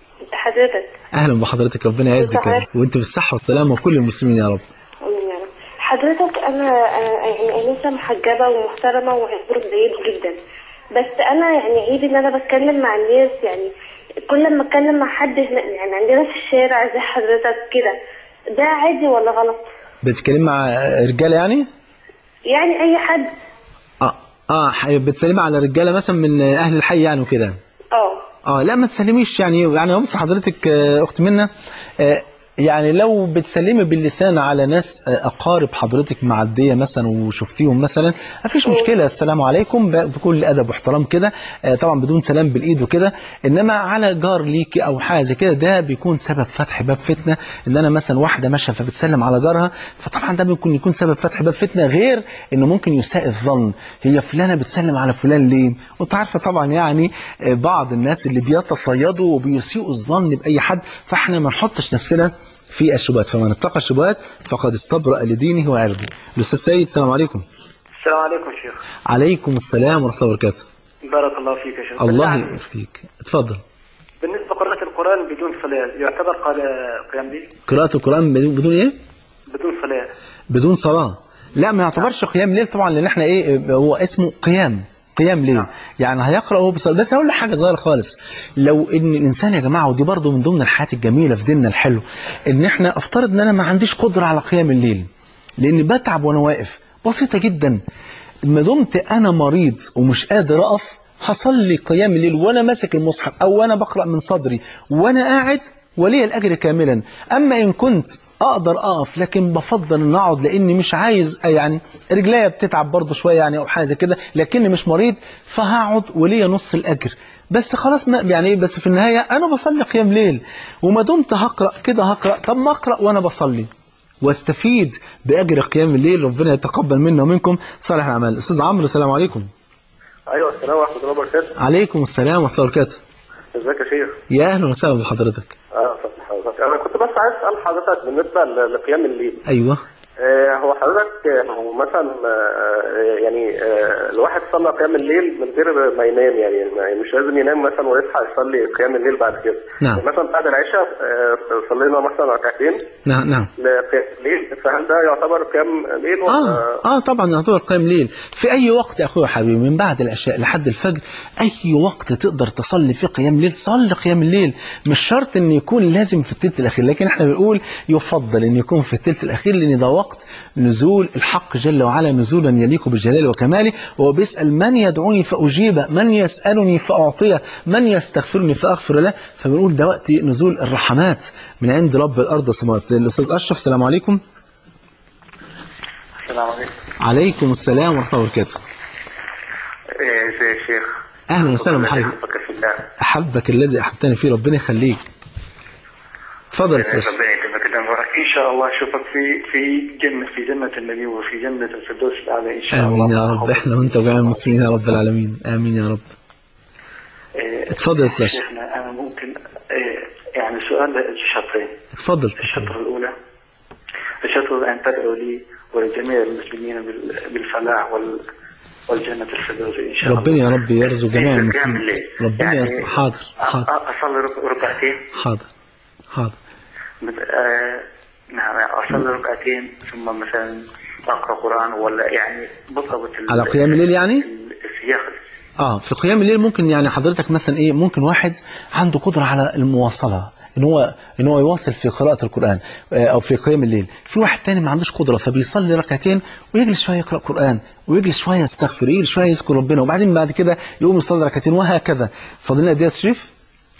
حضرتك اهلا بحضرتك ربنا يعزك يا رب. وانت بالصحه والسلامه وكل المسلمين يا رب آمين يا رب. حضرتك انا آه، يعني انسه محجبه ومحترمه وعبر جيد جدا بس انا يعني عيب ان انا بتكلم مع الناس يعني كل ما اتكلم مع حد هنا- يعني عندنا في الشارع زي حضرتك كده ده عادي ولا غلط بتتكلم مع رجاله يعني يعني اي حد اه اه ح- بتسلمي على رجاله مثلا من اهل الحي يعني وكده اه اه لا ما تسلميش يعني يعني بص حضرتك آه، اخت منى آه، يعني لو بتسلمي باللسان على ناس آه، اقارب حضرتك معديه مثلا وشفتيهم مثلا ما فيش مشكله السلام عليكم ب- بكل ادب واحترام كده آه، طبعا بدون سلام بالايد وكده انما على جار ليكي او حاجه زي كده ده بيكون سبب فتح باب فتنه ان انا مثلا واحده ماشيه فبتسلم على جارها فطبعا ده ممكن يكون سبب فتح باب فتنه غير انه ممكن يساء الظن هي فلانه بتسلم على فلان ليه وانت عارفه طبعا يعني آه، بعض الناس اللي بيتصيدوا وبيسيئوا الظن باي حد فاحنا ما نحطش نفسنا في الشبهات فمن اتقى الشبهات فقد استبرأ لدينه وعرضه الاستاذ سيد السلام عليكم السلام عليكم شيخ عليكم السلام ورحمه الله وبركاته بارك الله فيك يا شيخ الله بالله يبارك فيك اتفضل بالنسبة لقراءة القرآن بدون صلاة يعتبر قال- قيام ليل قراءة القرآن بدون بدون ايه بدون صلاة بدون صلاة لا ما يعتبرش قيام ليل طبعا لان احنا ايه هو اسمه قيام قيام ليل يعني هيقرأ وهو بيصلي بس هقول لك حاجة صغيرة خالص لو ان الانسان يا جماعة ودي برضو من ضمن الحياة الجميلة في ديننا الحلو ان احنا افترض ان انا ما عنديش قدرة على قيام الليل لان بتعب وانا واقف بسيطة جدا ما دمت انا مريض ومش قادر اقف هصلي قيام الليل وانا ماسك المصحف او وانا بقرأ من صدري وانا قاعد ولي الأجر كاملا أما إن كنت أقدر أقف لكن بفضل أن أقعد لأني مش عايز يعني رجليا بتتعب برضه شوية يعني أو حاجة زي كده لكني مش مريض فهقعد وليا نص الأجر بس خلاص ما يعني إيه بس في النهاية أنا بصلي قيام ليل وما دمت هقرأ كده هقرأ طب ما أقرأ وأنا بصلي واستفيد بأجر قيام الليل ربنا يتقبل منا ومنكم صالح الأعمال أستاذ عمرو السلام عليكم ايوه السلام ورحمه الله وبركاته عليكم السلام ورحمة الله وبركاته ازيك يا شيخ يا أهلا وسهلا بحضرتك اه اتفضل حضرتك انا كنت بس عايز اسال حضرتك بالنسبه ل- لقيام الليل أيوه آه هو حضرتك آه، هو مثلا آه يعني آه الواحد صلى قيام الليل من غير ما ينام يعني ما- مش لازم ينام مثلا ويصحى يصلي قيام الليل بعد كده نعم. مثلا بعد العشاء آه صلينا مثلا ركعتين نعم نعم لقيام الليل فهل ده يعتبر قيام ليل ولا آه آه طبعا يعتبر قيام ليل في أي وقت يا أخويا حبيبي من بعد العشاء لحد الفجر أي وقت تقدر تصلي فيه قيام ليل صلي قيام الليل مش شرط إن يكون لازم في التلت الأخير لكن إحنا بنقول يفضل إن يكون في التلت الأخير لأن ده وقت نزول الحق جل وعلا نزولا يليق بجلاله وكماله وهو بيسأل من يدعوني فأجيبه من يسألني فأعطيه من يستغفرني فأغفر له فبنقول ده وقت نزول الرحمات من عند رب الأرض والسماوات الأستاذ أشرف السلام عليكم السلام عليكم عليكم السلام ورحمة الله وبركاته ايه ازي يا شيخ أهلا وسهلا بحضرتك بفكر في الله أحبك الذي أحبتني فيه ربنا يخليك اتفضل يا أستاذ ربنا يتمك كده مبارك ان شاء الله اشوفك في في جنه في جنه النبي وفي جنه الفردوس الاعلى ان شاء الله امين يا رب احنا وانت وجميع المسلمين يا رب العالمين امين يا رب آه، اتفضل يا أستاذ. شيخنا انا ممكن آه، يعني سؤال شطرين اتفضل الشطر الاولى الشطر ان تدعو لي ولجميع المسلمين بال- بالفلاح وال والجنة الفردوس إن شاء الله ربنا يا رب يرزق جميع في المسلمين قيام الليل. ربنا يعني يرزق حاضر حاضر أ- أصلي رك- ركعتين حاضر حاضر مت- آه، نعم أصلي ركعتين ثم مثلا أقرأ قرآن ولا يعني بالضبط ال- على قيام الليل يعني السياق اه في قيام الليل ممكن يعني حضرتك مثلا ايه ممكن واحد عنده قدرة على المواصلة ان هو ان هو يواصل في قراءة القرآن آه، او في قيام الليل في واحد تاني ما عندوش قدرة فبيصلي ركعتين ويجلس شوية يقرأ قرآن ويجلس شوية يستغفر يجلس شوية يذكر ربنا وبعدين بعد كده يقوم يصلي ركعتين وهكذا فاضلنا قد ايه يا شريف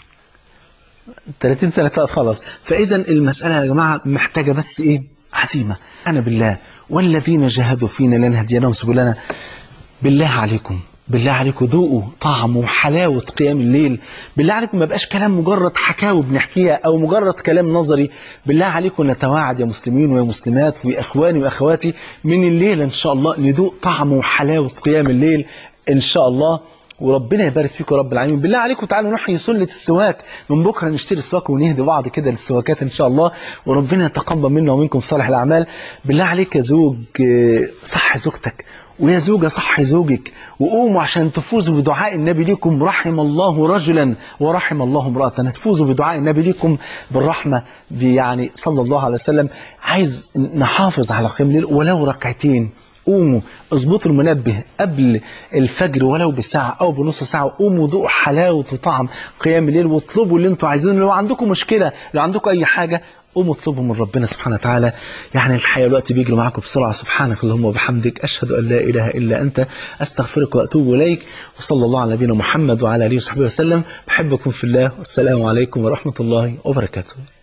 30 سنة طلعت خلاص فإذا المسألة يا جماعة محتاجة بس إيه عزيمة أنا بالله والذين جاهدوا فينا لنهدينهم سبلنا بالله عليكم بالله عليكم ذوقوا طعم وحلاوة قيام الليل بالله عليكم ما بقاش كلام مجرد حكاوي بنحكيها أو مجرد كلام نظري بالله عليكم نتواعد يا مسلمين ويا مسلمات ويا إخواني وأخواتي من الليل إن شاء الله ندوق طعم وحلاوة قيام الليل إن شاء الله وربنا يبارك فيكم يا رب العالمين بالله عليكم تعالوا نحيي سنة السواك من بكرة نشتري السواك ونهدي بعض كده للسواكات إن شاء الله وربنا يتقبل منا ومنكم صالح الأعمال بالله عليك يا زوج آه، صح زوجتك ويا زوجة صح زوجك وقوموا عشان تفوزوا بدعاء النبي ليكم رحم الله رجلا ورحم الله امرأة هتفوزوا بدعاء النبي ليكم بالرحمة يعني صلى الله عليه وسلم عايز نحافظ على قيام الليل ولو ركعتين قوموا اظبطوا المنبه قبل الفجر ولو بساعة أو بنص ساعة قوموا ذوقوا حلاوة وطعم قيام الليل واطلبوا اللي انتوا عايزينه لو عندكم مشكلة لو عندكم أي حاجة قوموا اطلبوا من ربنا سبحانه وتعالى يعني الحقيقة الوقت بيجري معاكم بسرعة سبحانك اللهم وبحمدك أشهد أن لا إله إلا أنت أستغفرك وأتوب إليك وصلى الله على نبينا محمد وعلى آله وصحبه وسلم بحبكم في الله والسلام عليكم ورحمة الله وبركاته